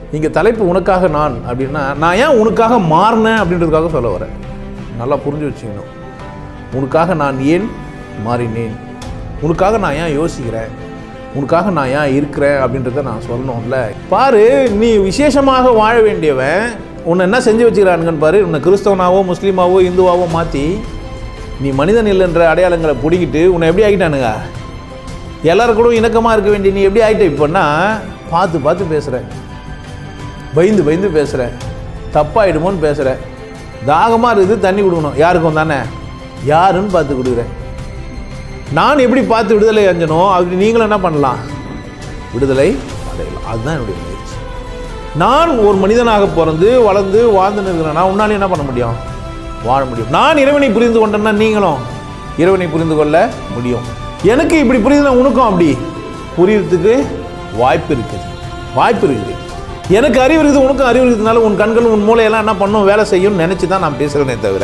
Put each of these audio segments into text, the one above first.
இங்கே தலைப்பு உனக்காக நான் அப்படின்னா நான் ஏன் உனக்காக மாறினேன் அப்படின்றதுக்காக சொல்ல வரேன் நல்லா புரிஞ்சு வச்சுக்கணும் உனக்காக நான் ஏன் மாறினேன் உனக்காக நான் ஏன் யோசிக்கிறேன் உனக்காக நான் ஏன் இருக்கிறேன் அப்படின்றத நான் சொல்லணும்ல பாரு நீ விசேஷமாக வாழ வேண்டியவன் உன்னை என்ன செஞ்சு வச்சுக்கிறானுங்கன்னு பாரு உன்னை கிறிஸ்தவனாவோ முஸ்லீமாவோ இந்துவாவோ மாற்றி நீ மனிதன் இல்லைன்ற அடையாளங்களை பிடிக்கிட்டு உன்னை எப்படி ஆகிட்டானுங்க எல்லாரும் கூட இணக்கமாக இருக்க வேண்டிய நீ எப்படி ஆகிட்ட இப்போன்னா பார்த்து பார்த்து பேசுகிற பயந்து பயந்து பேசுகிற தப்பாயிடுமோன்னு பேசுகிற தாகமாக இருக்குது தண்ணி கொடுக்கணும் யாருக்கும் தானே யாருன்னு பார்த்து கொடுக்குறேன் நான் எப்படி பார்த்து விடுதலை அஞ்சனோ அப்படி நீங்களும் என்ன பண்ணலாம் விடுதலை அடையலாம் அதுதான் என்னுடைய முயற்சி நான் ஒரு மனிதனாக பிறந்து வளர்ந்து வாழ்ந்து இருக்கிறேன்னா உன்னால என்ன பண்ண முடியும் வாழ முடியும் நான் இறைவனை புரிந்து கொண்டேன்னா நீங்களும் இறைவனை புரிந்து கொள்ள முடியும் எனக்கு இப்படி புரியுதுன்னா உனக்கும் அப்படி புரியறதுக்கு வாய்ப்பு இருக்குது வாய்ப்பு இருக்குது எனக்கு அறிவு இருக்குது உனக்கும் அறிவு இருக்கிறதுனால உன் கண்கள் உன் மூளையெல்லாம் என்ன பண்ணும் வேலை செய்யும்னு நினச்சி தான் நான் பேசுகிறேனே தவிர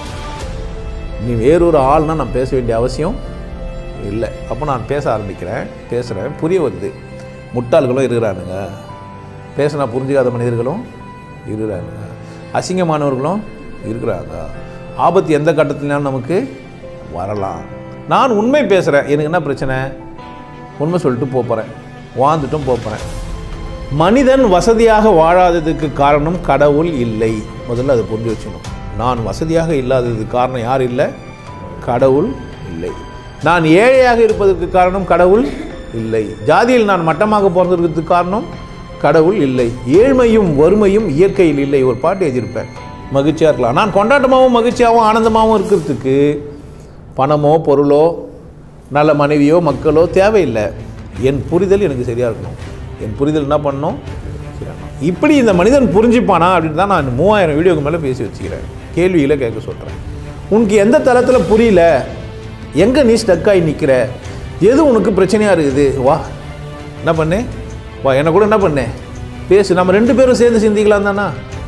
நீ வேறொரு ஆள்னா நான் பேச வேண்டிய அவசியம் இல்லை அப்போ நான் பேச ஆரம்பிக்கிறேன் பேசுகிறேன் புரிய வருது முட்டாள்களும் இருக்கிறானுங்க பேசினா புரிஞ்சுக்காத மனிதர்களும் இருக்கிறானுங்க அசிங்கமானவர்களும் இருக்கிறாங்க ஆபத்து எந்த கட்டத்திலும் நமக்கு வரலாம் நான் உண்மை பேசுகிறேன் எனக்கு என்ன பிரச்சனை உண்மை சொல்லிட்டு போகிறேன் வாழ்ந்துட்டும் போகிறேன் மனிதன் வசதியாக வாழாததுக்கு காரணம் கடவுள் இல்லை முதல்ல அதை புரிஞ்சு வச்சுக்கணும் நான் வசதியாக இல்லாததுக்கு காரணம் யார் இல்லை கடவுள் இல்லை நான் ஏழையாக இருப்பதற்கு காரணம் கடவுள் இல்லை ஜாதியில் நான் மட்டமாக பிறந்திருக்கிறதுக்கு காரணம் கடவுள் இல்லை ஏழ்மையும் வறுமையும் இயற்கையில் இல்லை ஒரு பாட்டு எழுதியிருப்பேன் மகிழ்ச்சியாக இருக்கலாம் நான் கொண்டாட்டமாகவும் மகிழ்ச்சியாகவும் ஆனந்தமாகவும் இருக்கிறதுக்கு பணமோ பொருளோ நல்ல மனைவியோ மக்களோ தேவையில்லை என் புரிதல் எனக்கு சரியாக இருக்கணும் என் புரிதல் என்ன பண்ணணும் சரியாகணும். இப்படி இந்த மனிதன் புரிஞ்சுப்பானா அப்படின்னு தான் நான் மூவாயிரம் வீடியோக்கு மேலே பேசி வச்சுக்கிறேன் கேள்விகளை கேட்க சொல்கிறேன் உனக்கு எந்த தளத்தில் புரியல எங்கே நீ ஸ்டக்காகி நிற்கிற எது உனக்கு பிரச்சனையாக இருக்குது வா என்ன பண்ணு வா என்னை கூட என்ன பண்ணு பேசு நம்ம ரெண்டு பேரும் சேர்ந்து சிந்திக்கலாம் தானா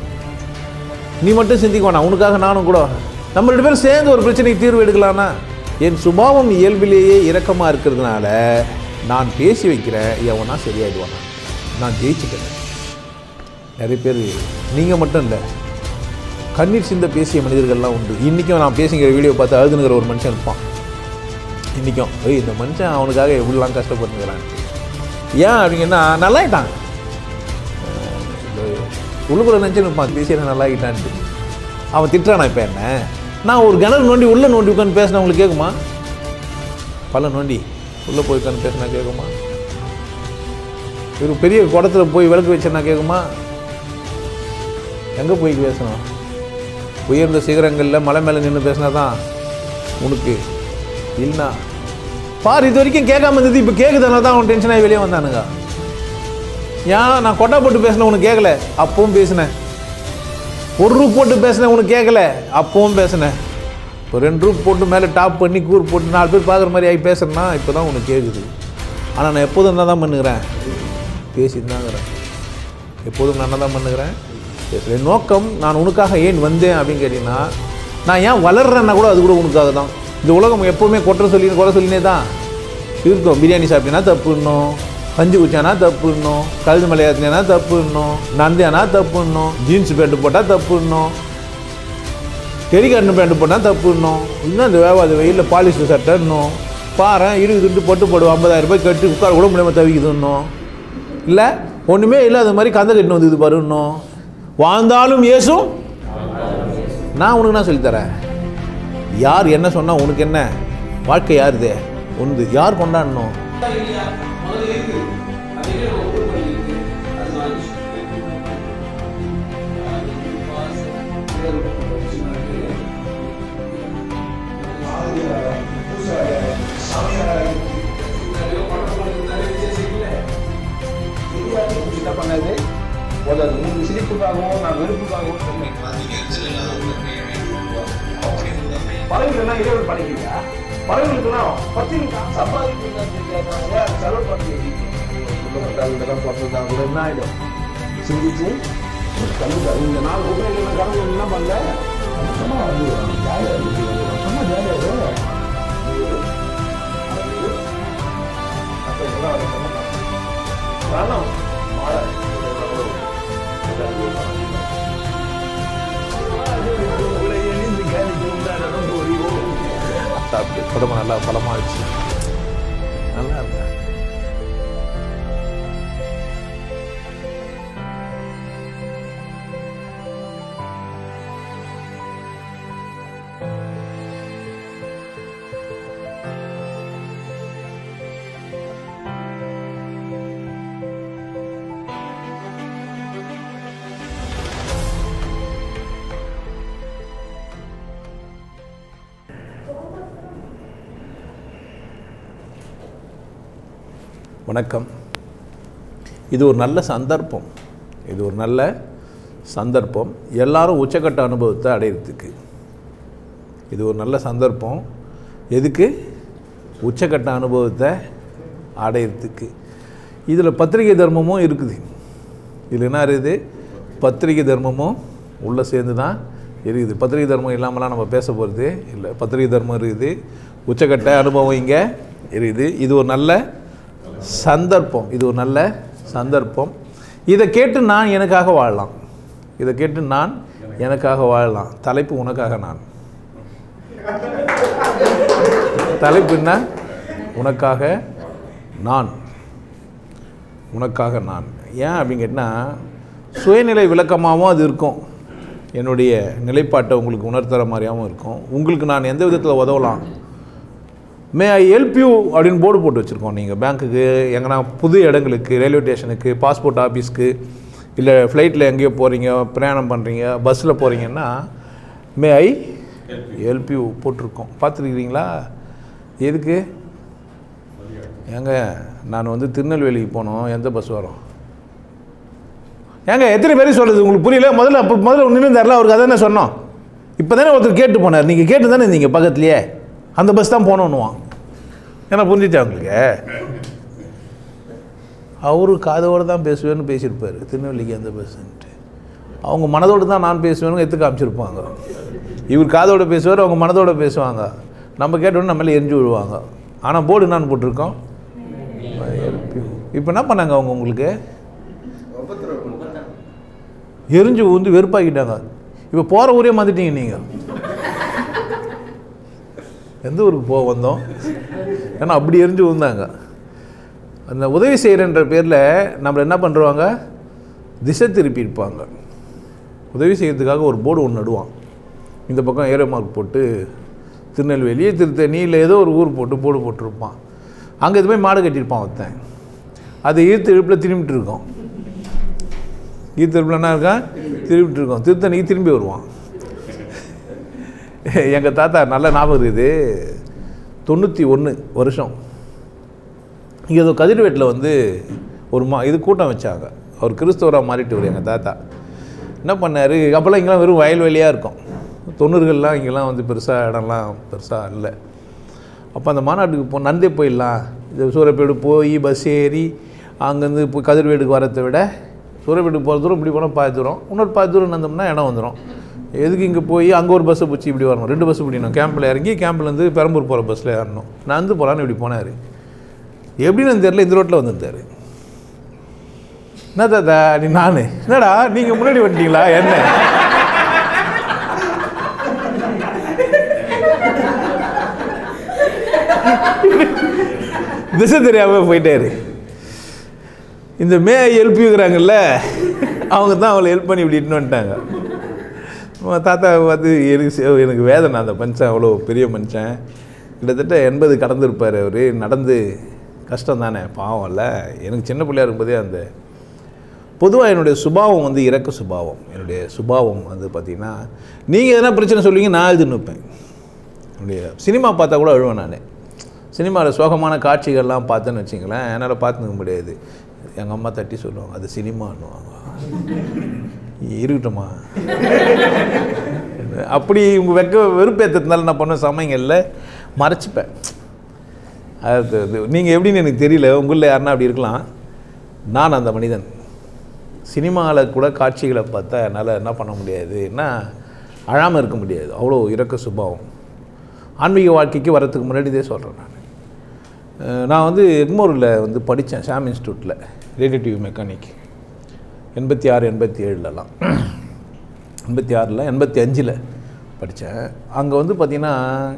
நீ மட்டும் சிந்திக்க வேணாம் உனக்காக நானும் கூட நம்ம ரெண்டு பேரும் சேர்ந்து ஒரு பிரச்சனைக்கு தீர்வு எடுக்கலாம்னா என் சுபாவம் இயல்பிலேயே இரக்கமாக இருக்கிறதுனால நான் பேசி வைக்கிறேன் எவனா சரியாயிடுவானா நான் ஜெயிச்சுக்கிறேன் நிறைய பேர் நீங்கள் மட்டும் இல்லை கண்ணீர் சிந்த பேசிய மனிதர்கள்லாம் உண்டு இன்றைக்கும் நான் பேசுகிற வீடியோ பார்த்து அழுதுனுங்கிற ஒரு மனுஷன் இருப்பான் இன்றைக்கும் ஏய் இந்த மனுஷன் அவனுக்காக எப்படிலாம் கஷ்டப்பட்டுக்கிறான் ஏன் அப்படிங்கன்னா நல்லாயிட்டான் உள்ளுக்குள்ள நினச்சி இருப்பான் பேசி நல்லா ஆகிட்டான்ட்டு அவன் திட்டுறானா இப்போ என்ன நான் ஒரு கிணறு நோண்டி உள்ளே நோண்டி உட்காந்து பேசினா உங்களுக்கு கேட்குமா பல நோண்டி உள்ளே போய் உட்காந்து பேசினா கேட்குமா ஒரு பெரிய குடத்துல போய் விளக்கு வச்சேன்னா கேட்குமா எங்கே போய் பேசணும் உயர்ந்த சிகரங்களில் மலை மேலே நின்று பேசினா தான் உனக்கு இல்லைனா பார் இது வரைக்கும் கேட்காம இருந்தது இப்போ கேட்குறதுனால தான் அவன் டென்ஷன் ஆகி வெளியே வந்தானுங்க ஏன் நான் கொட்டா போட்டு பேசினேன் உனக்கு கேட்கல அப்பவும் பேசினேன் ஒரு ரூப் போட்டு பேசினேன் உனக்கு கேட்கல அப்பவும் பேசினேன் இப்போ ரெண்டு ரூப் போட்டு மேலே டாப் பண்ணி கூர் போட்டு நாலு பேர் பார்க்குற மாதிரி ஆகி பேசுறேன்னா இப்போ தான் உனக்கு கேட்குது ஆனால் நான் எப்போதும் என்ன தான் பண்ணுகிறேன் பேசிட்டு தாங்கிறேன் எப்போதும் நான் என்ன தான் பண்ணுகிறேன் பேசுகிறேன் நோக்கம் நான் உனக்காக ஏன் வந்தேன் அப்படின்னு கேட்டிங்கன்னா நான் ஏன் வளர்றேன்னா கூட அது கூட உனக்காக தான் இந்த உலகம் எப்போவுமே கொற்ற சொல்லி குறை சொல்லினே தான் இருக்கும் பிரியாணி சாப்பிட்டீங்கன்னா தப்புன்னும் கஞ்சி குச்சானா தப்புன்னும் கழுது மலை ஏற்றினா தப்புன்னும் நந்தியானா தப்புன்னும் ஜீன்ஸ் பேண்ட் போட்டால் தப்புன்னும் டெலிகார்டன் பேண்ட் போட்டால் தப்புன்னும் இன்னும் அந்த வேவாத வெயிலில் பாலிஷ் சட்டைன்னும் பாரு இருபது துண்டு போட்டு போடுவோம் ஐம்பதாயிரம் ரூபாய் கட்டி உட்கார கூட முடியாமல் தவிக்குதுன்னும் இல்லை ஒன்றுமே இல்லை அது மாதிரி கந்த கட்டினு வந்து இது பாருன்னும் வாழ்ந்தாலும் ஏசும் நான் உனக்கு என்ன சொல்லித்தரேன் யார் என்ன சொன்னால் உனக்கு என்ன வாழ்க்கை யாருது உனது யார் கொண்டாடணும் என்ன பண்ணாது ஒரு மூணு சிரிப்புக்காகவும் நான் வெறுப்புக்காகவும் சொன்னேன் பறவைகள்லாம் இறைவன் படைக்கலையா பறவைகளுக்கெல்லாம் பத்தினி சம்பாதிக்கிறாங்க செலவு பண்ணி பிறந்ததான் கூட என்ன ஆயிடும் சிந்திச்சு கலந்து இந்த நாலு குப்பைகள் கடவுள் என்ன பண்ணல சும்மா வந்து ஜாலியாக இருக்கு சும்மா ஜாலியாக பணம் மாற உடம்பு நல்லா பலமாகிடுச்சு நல்லா இருக்கேன் வணக்கம் இது ஒரு நல்ல சந்தர்ப்பம் இது ஒரு நல்ல சந்தர்ப்பம் எல்லாரும் உச்சக்கட்ட அனுபவத்தை அடையிறதுக்கு இது ஒரு நல்ல சந்தர்ப்பம் எதுக்கு உச்சக்கட்ட அனுபவத்தை அடையிறதுக்கு இதில் பத்திரிகை தர்மமும் இருக்குது இதில் என்ன இருக்குது பத்திரிகை தர்மமும் உள்ளே சேர்ந்து தான் இருக்குது பத்திரிகை தர்மம் இல்லாமலாம் நம்ம பேச போகிறது இல்லை பத்திரிகை தர்மம் இருக்குது உச்சக்கட்ட அனுபவம் இங்கே இருக்குது இது ஒரு நல்ல சந்தர்ப்பம் இது ஒரு நல்ல சந்தர்ப்பம் இதை கேட்டு நான் எனக்காக வாழலாம் இதை கேட்டு நான் எனக்காக வாழலாம் தலைப்பு உனக்காக நான் தலைப்பு என்ன உனக்காக நான் உனக்காக நான் ஏன் அப்படின்னு கேட்டால் சுயநிலை விளக்கமாகவும் அது இருக்கும் என்னுடைய நிலைப்பாட்டை உங்களுக்கு உணர்த்துற மாதிரியாகவும் இருக்கும் உங்களுக்கு நான் எந்த விதத்தில் உதவலாம் மே ஐ ஹெல்ப் யூ அப்படின்னு போர்டு போட்டு வச்சுருக்கோம் நீங்கள் பேங்க்குக்கு எங்கன்னா புது இடங்களுக்கு ரயில்வே ஸ்டேஷனுக்கு பாஸ்போர்ட் ஆஃபீஸ்க்கு இல்லை ஃப்ளைட்டில் எங்கேயோ போகிறீங்க பிரயாணம் பண்ணுறீங்க பஸ்ஸில் போகிறீங்கன்னா மே ஐ ஹெல்ப் யூ போட்டிருக்கோம் பார்த்துருக்கிறீங்களா எதுக்கு ஏங்க நான் வந்து திருநெல்வேலிக்கு போனோம் எந்த பஸ் வரும் ஏங்க எத்தனை பேர் சொல்கிறது உங்களுக்கு புரியல முதல்ல அப்போ முதல்ல நின்று தரல அவருக்கு அதானே சொன்னோம் இப்போ தானே ஒருத்தர் கேட்டு போனார் நீங்கள் கேட்டு தானே இருந்தீங்க பக்கத்துலேயே அந்த பஸ் தான் போகணுன்னுவான் ஏன்னா புரிஞ்சிச்சா உங்களுக்கு அவரு காதோடு தான் பேசுவேன்னு பேசியிருப்பார் திருநெல்வேலிக்கு அந்த பஸ்ன்ட்டு அவங்க மனதோடு தான் நான் பேசுவேன்னு எடுத்து காமிச்சிருப்பாங்க இவர் காதோடு பேசுவார் அவங்க மனதோடு பேசுவாங்க நம்ம கேட்டோன்னு நம்மளே எரிஞ்சு விழுவாங்க ஆனால் போர்டு நான் போட்டிருக்கோம் இப்போ என்ன பண்ணாங்க அவங்க உங்களுக்கு எரிஞ்சு ஊந்து வெறுப்பாக்கிட்டாங்க இப்போ போகிற ஊரே மாற்றிட்டீங்க நீங்கள் எந்த ஊருக்கு போக வந்தோம் ஏன்னா அப்படி எரிஞ்சு விழுந்தாங்க அந்த உதவி செய்கிறன்ற பேரில் நம்மளை என்ன பண்ணுறாங்க திசை திருப்பி இருப்பாங்க உதவி செய்கிறதுக்காக ஒரு போர்டு ஒன்று நடுவான் இந்த பக்கம் ஏரோ மார்க் போட்டு திருநெல்வேலி திருத்தணியில் ஏதோ ஒரு ஊர் போட்டு போர்டு போட்டிருப்பான் அங்கே இது போய் மாடு கட்டியிருப்பான் ஒருத்தன் அது ஈர்த்து இழுப்பில் திரும்பிட்டு இருக்கோம் ஈர்த்து இழுப்பில் என்ன இருக்கான் திரும்பிட்டு இருக்கோம் திருத்தணிக்கு திரும்பி வருவான் எங்கள் தாத்தா நல்ல ஞாபகம் இருக்குது தொண்ணூற்றி ஒன்று வருஷம் இங்கே ஏதோ கதிர்வேட்டில் வந்து ஒரு மா இது கூட்டம் வச்சாங்க அவர் கிறிஸ்தவராக மாறிட்டு எங்கள் தாத்தா என்ன பண்ணார் அப்போல்லாம் இங்கெல்லாம் வெறும் வயல்வெளியாக இருக்கும் தொண்ணூறுகள்லாம் இங்கெல்லாம் வந்து பெருசாக இடம்லாம் பெருசாக இல்லை அப்போ அந்த மாநாட்டுக்கு போ நந்தே போயிடலாம் இது சூரப்பேடு போய் பஸ் ஏறி அங்கேருந்து போய் கதிர்வேடுக்கு வரதை விட சூரப்பேடுக்கு போகிற தூரம் இப்படி போனால் பாதி தூரம் இன்னொரு பாதி தூரம் நந்தோம்னா இடம் வந்துடும் எதுக்கு இங்கே போய் அங்கே ஒரு பஸ்ஸை பிடிச்சி இப்படி வரணும் ரெண்டு பஸ் பிடிக்கணும் கேம்பில் இறங்கி கேம்ப்லேருந்து பெரம்பூர் போகிற பஸ்ஸில் ஏறணும் நான் வந்து போகலான்னு இப்படி போனார் எப்படின்னு தெரியல இந்த ரோட்டில் வந்துருந்தார் என்ன தாத்தா நீ நான் என்னடா நீங்கள் முன்னாடி வந்துட்டீங்களா என்ன திசை தெரியாமல் போயிட்டாரு இந்த மே ஹெல்ப் இருக்கிறாங்கல்ல அவங்க தான் அவளை ஹெல்ப் பண்ணி இப்படி இட்டுன்னு வந்துட்டாங்க உன் தாத்தா பார்த்து எனக்கு சே- எனக்கு வேதனை அந்த மனுஷன் அவ்வளோ பெரிய மனுஷன் கிட்டத்தட்ட எண்பது கடந்திருப்பார் அவர் நடந்து கஷ்டம் தானே பாவம் இல்லை எனக்கு சின்ன பிள்ளையா இருக்கும்போதே அந்த பொதுவாக என்னுடைய சுபாவம் வந்து இறக்க சுபாவம் என்னுடைய சுபாவம் வந்து பார்த்திங்கன்னா நீங்கள் எதனா பிரச்சனை சொல்லுவீங்க நான் எழுதி நிற்பேன் என்னுடைய சினிமா பார்த்தா கூட அழுவேன் நான் சினிமாவில் சோகமான காட்சிகள்லாம் பார்த்தேன்னு வச்சிங்களேன் என்னால் பார்த்துக்க முடியாது எங்கள் அம்மா தட்டி சொல்லுவாங்க அது சினிமான்னுவாங்க இருக்கட்டுமா அப்படி உங்கள் வெக்க வெறுப்பேற்றதுனால நான் பண்ண சமயங்களில் மறைச்சிப்பேன் அது நீங்கள் எப்படின்னு எனக்கு தெரியல உங்களில் யாருன்னா அப்படி இருக்கலாம் நான் அந்த மனிதன் சினிமாவில் கூட காட்சிகளை பார்த்தா என்னால் என்ன பண்ண முடியாது என்ன அழாமல் இருக்க முடியாது அவ்வளோ இறக்க சுபாவம் ஆன்மீக வாழ்க்கைக்கு வரதுக்கு முன்னாடி இதே சொல்கிறேன் நான் அஹ் நான் வந்து எக்மோரில் வந்து படித்தேன் சாம் இன்ஸ்டியூட்டில் ரேடியேட்டிவ் மெக்கானிக் எண்பத்தி ஆறு எண்பத்தி ஏழுலலாம் எண்பத்தி ஆறில் எண்பத்தி அஞ்சில் படித்தேன் அங்கே வந்து பார்த்திங்கன்னா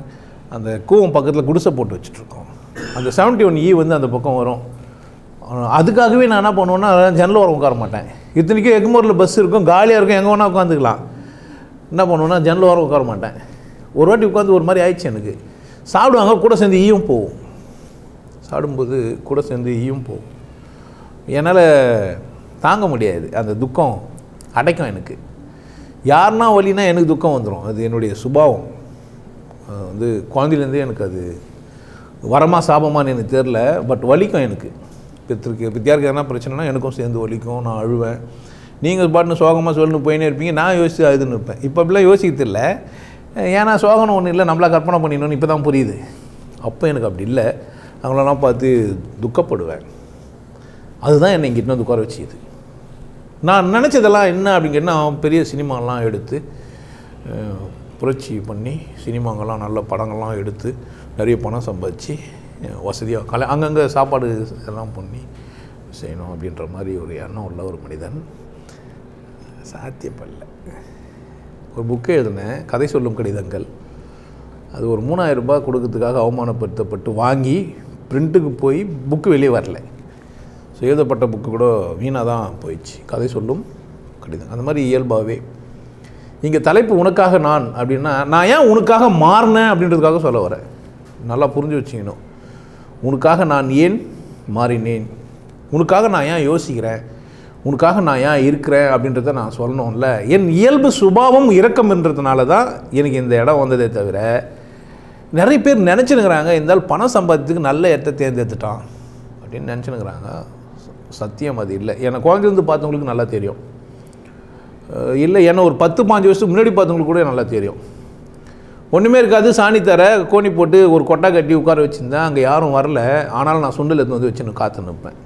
அந்த கூவம் பக்கத்தில் குடிசை போட்டு வச்சுட்ருக்கோம் அந்த செவன்ட்டி ஒன் இ வந்து அந்த பக்கம் வரும் அஹ் அதுக்காகவே நான் என்ன பண்ணுவேன்னா ஜன்னல் ஓரம் உட்கார மாட்டேன் இத்தனைக்கும் எக்மோரில் பஸ் இருக்கும் காலியாக இருக்கும் எங்கே வேணால் உட்காந்துக்கலாம் என்ன பண்ணுவேன்னா ஜன்னல் ஓரம் உட்கார மாட்டேன் ஒரு வாட்டி உட்காந்து ஒரு மாதிரி ஆயிடுச்சு எனக்கு சாப்பிடுவாங்க கூட சேர்ந்து ஈயும் போகும் சாப்பிடும்போது கூட சேர்ந்து ஈயும் போகும் என்னால் தாங்க முடியாது அந்த துக்கம் அடைக்கும் எனக்கு யாருன்னா வலினா எனக்கு துக்கம் வந்துடும் அது என்னுடைய சுபாவம் அது வந்து குழந்தையிலேருந்தே எனக்கு அது வரமா சாபமான்னு எனக்கு தெரில பட் வலிக்கும் எனக்கு பித்திருக்கு பித்தியாருக்கு எதனா பிரச்சனைனா எனக்கும் சேர்ந்து வலிக்கும் நான் அழுவேன் நீங்கள் பாட்டுன்னு சோகமாக சொல்லணும் போயினே இருப்பீங்க நான் யோசிச்சு அழுதுன்னு இருப்பேன் இப்போ அப்படிலாம் யோசிக்கிறது இல்லை ஏன்னா சோகம்னு ஒன்றும் இல்லை நம்மளா கற்பனை பண்ணிடணும்னு இப்போ தான் புரியுது அப்போ எனக்கு அப்படி இல்லை அவங்களெல்லாம் பார்த்து துக்கப்படுவேன் அதுதான் என்னை இங்கிட்டு வந்து உட்கார வச்சுது நான் நினச்சதெல்லாம் என்ன அப்படின்னு கேட்டால் பெரிய சினிமாலாம் எடுத்து அஹ், புரட்சி பண்ணி சினிமாங்கெல்லாம் நல்ல படங்கள்லாம் எடுத்து நிறைய பணம் சம்பாதிச்சு வசதியாக கலை அங்கங்கே சாப்பாடு எல்லாம் பண்ணி செய்யணும் அப்படின்ற மாதிரி ஒரு எண்ணம் உள்ள ஒரு மனிதன் சாத்தியப்படல ஒரு புக்கு எழுதினேன் கதை சொல்லும் கடிதங்கள் அது ஒரு மூணாயிரம் ரூபாய் கொடுக்கறதுக்காக அவமானப்படுத்தப்பட்டு வாங்கி பிரிண்ட்டுக்கு போய் புக்கு வெளியே வரல ஸோ எழுதப்பட்ட புக்கு கூட வீணாக தான் போயிடுச்சு கதை சொல்லும் கடிதம் அந்த மாதிரி இயல்பாகவே இங்கே தலைப்பு உனக்காக நான் அப்படின்னா நான் ஏன் உனக்காக மாறினேன் அப்படின்றதுக்காக சொல்ல வரேன் நல்லா புரிஞ்சு வச்சுக்கணும் உனக்காக நான் ஏன் மாறினேன் உனக்காக நான் ஏன் யோசிக்கிறேன் உனக்காக நான் ஏன் இருக்கிறேன் அப்படின்றத நான் சொல்லணும்ல என் இயல்பு சுபாவம் இரக்கம்ன்றதுனால தான் எனக்கு இந்த இடம் வந்ததே தவிர நிறைய பேர் நினச்சினுக்கிறாங்க இருந்தாலும் பணம் சம்பாதித்துக்கு நல்ல இடத்த தேர்ந்தெடுத்துட்டான் அப்படின்னு நினச்சினுக்கிறாங்க சத்தியம் அது இல்லை என்னை குழந்தைலேருந்து பார்த்தவங்களுக்கு நல்லா தெரியும் அஹ் இல்லை என்ன ஒரு பத்து பாஞ்சு வருஷத்துக்கு முன்னாடி பார்த்தவங்களுக்கு கூட நல்லா தெரியும் ஒன்றுமே இருக்காது சாணி தர கோணி போட்டு ஒரு கொட்டை கட்டி உட்கார வச்சுருந்தேன் அங்கே யாரும் வரல ஆனாலும் நான் சுண்டல் எடுத்து வந்து வச்சு காத்து நிற்பேன்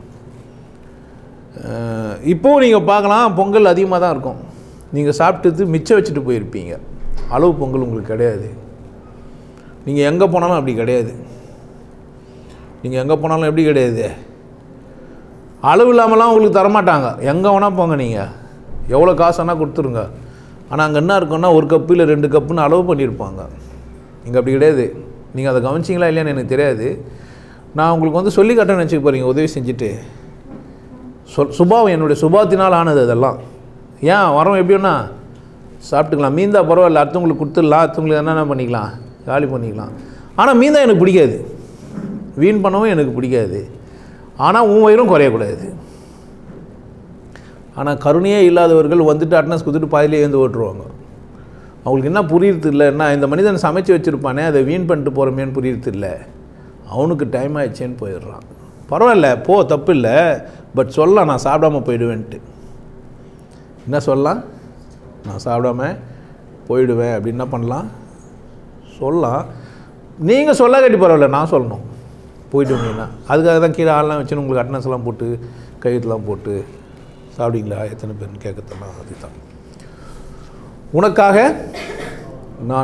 அஹ் இப்போவும் நீங்கள் பார்க்கலாம் பொங்கல் அதிகமாக தான் இருக்கும் நீங்கள் சாப்பிட்டது மிச்சம் வச்சுட்டு போயிருப்பீங்க அளவு பொங்கல் உங்களுக்கு கிடையாது நீங்கள் எங்கே போனாலும் அப்படி கிடையாது நீங்கள் எங்கே போனாலும் எப்படி கிடையாது அளவு இல்லாமலாம் உங்களுக்கு தரமாட்டாங்க எங்கே வேணால் போங்க நீங்கள் எவ்வளோ காசு வேணால் கொடுத்துருங்க ஆனால் அங்கே என்ன இருக்குன்னா ஒரு கப்பு இல்லை ரெண்டு கப்புன்னு அளவு பண்ணியிருப்பாங்க இங்கே அப்படி கிடையாது நீங்கள் அதை கவனிச்சிங்களா இல்லையான்னு எனக்கு தெரியாது நான் உங்களுக்கு வந்து சொல்லி காட்டணும்னு நினச்சிக்க போகிறீங்க உதவி செஞ்சுட்டு சொல் சுபாவம் என்னுடைய சுபாவத்தினால் ஆனது அதெல்லாம் ஏன் வரோம் எப்படின்னா சாப்பிட்டுக்கலாம் மீந்தா பரவாயில்ல அடுத்தவங்களுக்கு கொடுத்துடலாம் அடுத்தவங்களுக்கு என்னென்ன பண்ணிக்கலாம் காலி பண்ணிக்கலாம் ஆனால் மீந்தா எனக்கு பிடிக்காது வீண் பண்ணவும் எனக்கு பிடிக்காது ஆனால் உன் வயிறும் குறையக்கூடாது ஆனால் கருணையே இல்லாதவர்கள் வந்துட்டு அட்டனஸ் கொடுத்துட்டு பாதிலே எழுந்து ஓட்டுருவாங்க அவங்களுக்கு என்ன புரியுறது இல்லை என்ன இந்த மனிதன் சமைச்சு வச்சுருப்பானே அதை வீண் பண்ணிட்டு போகிறோமேன்னு புரியுறது இல்லை அவனுக்கு டைம் ஆயிடுச்சேன்னு போயிடுறான் பரவாயில்ல போ தப்பு இல்லை பட் சொல்லலாம் நான் சாப்பிடாம போயிடுவேன்ட்டு என்ன சொல்லலாம் நான் சாப்பிடாம போயிடுவேன் அப்படின்னு என்ன பண்ணலாம் சொல்லலாம் நீங்கள் சொல்ல கட்டி பரவாயில்ல நான் சொல்லணும் போயிட்டு வந்தீங்கன்னா அதுக்காக தான் கீழே ஆள்லாம் வச்சுன்னு உங்களுக்கு அட்டனன்ஸ் எல்லாம் போட்டு கையெழுத்துலாம் போட்டு சாப்பிட்டீங்களா எத்தனை பேர்னு கேட்கறதெல்லாம் அதுதான் உனக்காக நான்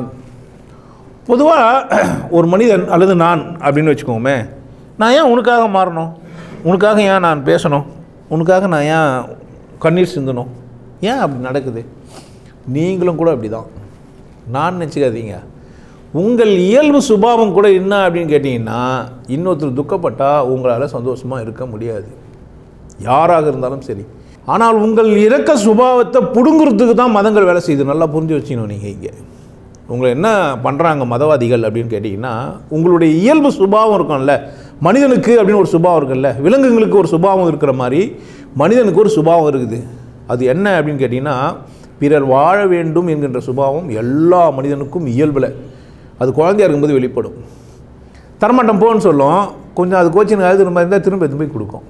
பொதுவாக ஒரு மனிதன் அல்லது நான் அப்படின்னு வச்சுக்கோமே நான் ஏன் உனக்காக மாறணும் உனக்காக ஏன் நான் பேசணும் உனக்காக நான் ஏன் கண்ணீர் சிந்தணும் ஏன் அப்படி நடக்குது நீங்களும் கூட அப்படி தான் நான் நினச்சிக்காதீங்க உங்கள் இயல்பு சுபாவம் கூட என்ன அப்படின்னு கேட்டிங்கன்னா இன்னொருத்தர் துக்கப்பட்டால் உங்களால் சந்தோஷமாக இருக்க முடியாது யாராக இருந்தாலும் சரி ஆனால் உங்கள் இறக்க சுபாவத்தை பிடுங்குறதுக்கு தான் மதங்கள் வேலை செய்யுது நல்லா புரிஞ்சு வச்சுக்கணும் நீங்கள் இங்கே உங்களை என்ன பண்ணுறாங்க மதவாதிகள் அப்படின்னு கேட்டிங்கன்னா உங்களுடைய இயல்பு சுபாவம் இருக்கும்ல மனிதனுக்கு அப்படின்னு ஒரு சுபாவம் இருக்குல்ல விலங்குகளுக்கு ஒரு சுபாவம் இருக்கிற மாதிரி மனிதனுக்கு ஒரு சுபாவம் இருக்குது அது என்ன அப்படின்னு கேட்டிங்கன்னா பிறர் வாழ வேண்டும் என்கின்ற சுபாவம் எல்லா மனிதனுக்கும் இயல்பில் அது குழந்தையா இருக்கும்போது வெளிப்படும் தரமாட்டம் போன்னு சொல்லும் கொஞ்சம் அது கோச்சிங் அழுதுற மாதிரி இருந்தால் திரும்ப எடுத்து போய் கொடுக்கும்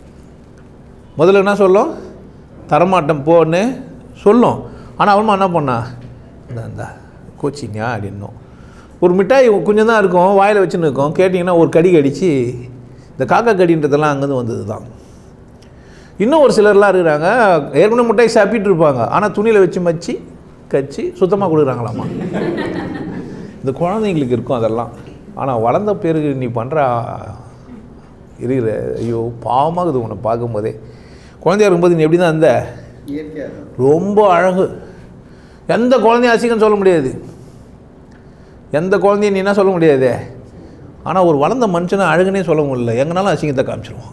முதல்ல என்ன சொல்லும் தரமாட்டம் போன்னு சொல்லும் ஆனால் அவனும் என்ன பண்ணா இந்த இந்த கோச்சிங்க அப்படின்னும் ஒரு மிட்டாய் கொஞ்சம் தான் இருக்கும் வாயில் வச்சுன்னு இருக்கும் கேட்டிங்கன்னா ஒரு கடி கடிச்சு இந்த காக்கா கடின்றதெல்லாம் அங்கேருந்து வந்தது தான் இன்னும் ஒரு சிலர்லாம் இருக்கிறாங்க ஏற்கனவே மிட்டாய் சாப்பிட்டு இருப்பாங்க ஆனால் துணியில் வச்சு மச்சி கச்சி சுத்தமாக கொடுக்குறாங்களாமா இந்த குழந்தைங்களுக்கு இருக்கும் அதெல்லாம் ஆனால் வளர்ந்த பேருக்கு நீ பண்ணுற இருக்கிற ஐயோ பாவமாகுது உன்னை பார்க்கும்போதே குழந்தையா இருக்கும்போது நீ எப்படி தான் இருந்த இயற்கையாக ரொம்ப அழகு எந்த குழந்தையும் அசிங்கன்னு சொல்ல முடியாது எந்த குழந்தையும் நீ என்ன சொல்ல முடியாது ஆனால் ஒரு வளர்ந்த மனுஷனை அழகுனே சொல்ல முடியல எங்கனாலும் அசிங்கத்தை காமிச்சிருவான்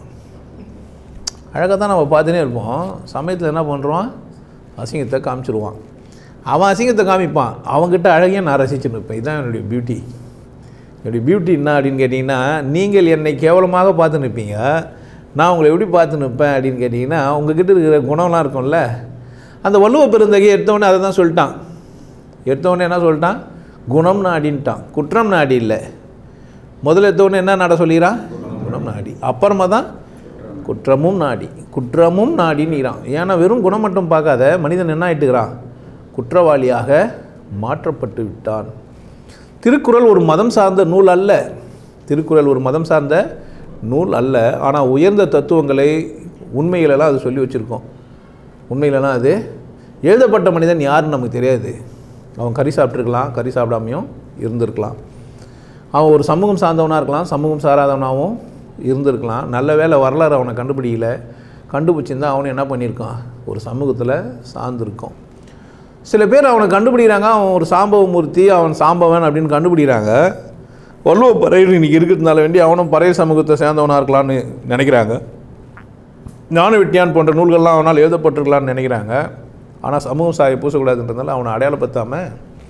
அழகாக தான் நம்ம பார்த்துனே இருப்போம் சமயத்தில் என்ன பண்ணுறான் அசிங்கத்தை காமிச்சிருவான் அவன் அசிங்கத்தை காமிப்பான் அவங்ககிட்ட அழகையும் நான் ரசிச்சுன்னு இருப்பேன் இதுதான் என்னுடைய பியூட்டி என்னுடைய பியூட்டி என்ன அப்படின்னு கேட்டிங்கன்னா நீங்கள் என்னை கேவலமாக பார்த்து நிற்பீங்க நான் உங்களை எப்படி பார்த்து நிற்பேன் அப்படின்னு கேட்டிங்கன்னா உங்ககிட்ட இருக்கிற குணம்லாம் இருக்கும்ல அந்த வள்ளுவ பெருந்தகை எடுத்தவொடனே அதை தான் சொல்லிட்டான் எடுத்தவொடனே என்ன சொல்லிட்டான் குணம் நாடின்ட்டான் குற்றம் நாடி இல்லை முதல்ல எடுத்தவொடனே என்ன நாட சொல்லிக்கிறான் குணம் நாடி அப்புறமா தான் குற்றமும் நாடி குற்றமும் நாடின்னுறான் ஏன்னா வெறும் குணம் மட்டும் பார்க்காத மனிதன் என்ன ஆயிட்டுக்கிறான் குற்றவாளியாக மாற்றப்பட்டு விட்டான் திருக்குறள் ஒரு மதம் சார்ந்த நூல் அல்ல திருக்குறள் ஒரு மதம் சார்ந்த நூல் அல்ல ஆனால் உயர்ந்த தத்துவங்களை உண்மைகளெல்லாம் அது சொல்லி வச்சுருக்கோம் உண்மையிலலாம் அது எழுதப்பட்ட மனிதன் யாருன்னு நமக்கு தெரியாது அவன் கறி சாப்பிட்ருக்கலாம் கறி சாப்பிடாமையும் இருந்திருக்கலாம் அவன் ஒரு சமூகம் சார்ந்தவனாக இருக்கலாம் சமூகம் சாராதவனாகவும் இருந்திருக்கலாம் நல்ல வேளை வரலாறு அவனை கண்டுபிடிக்கல கண்டுபிடிச்சிருந்தா அவனை என்ன பண்ணியிருக்கான் ஒரு சமூகத்தில் சார்ந்திருக்கான் சில பேர் அவனை கண்டுபிடிக்கிறாங்க அவன் ஒரு சாம்பவ மூர்த்தி அவன் சாம்பவன் அப்படின்னு கண்டுபிடிக்கிறாங்க வள்ளுவ பறையர் இன்னைக்கு இருக்கிறதுனால வேண்டி அவனும் பறைய சமூகத்தை சேர்ந்தவனாக இருக்கலாம்னு நினைக்கிறாங்க ஞான விட்டியான் போன்ற நூல்கள்லாம் அவனால் எழுதப்பட்டிருக்கலாம்னு நினைக்கிறாங்க ஆனால் சமூகம் சாயை பூசக்கூடாதுன்றதுனால அவனை அடையாளப்படுத்தாமல்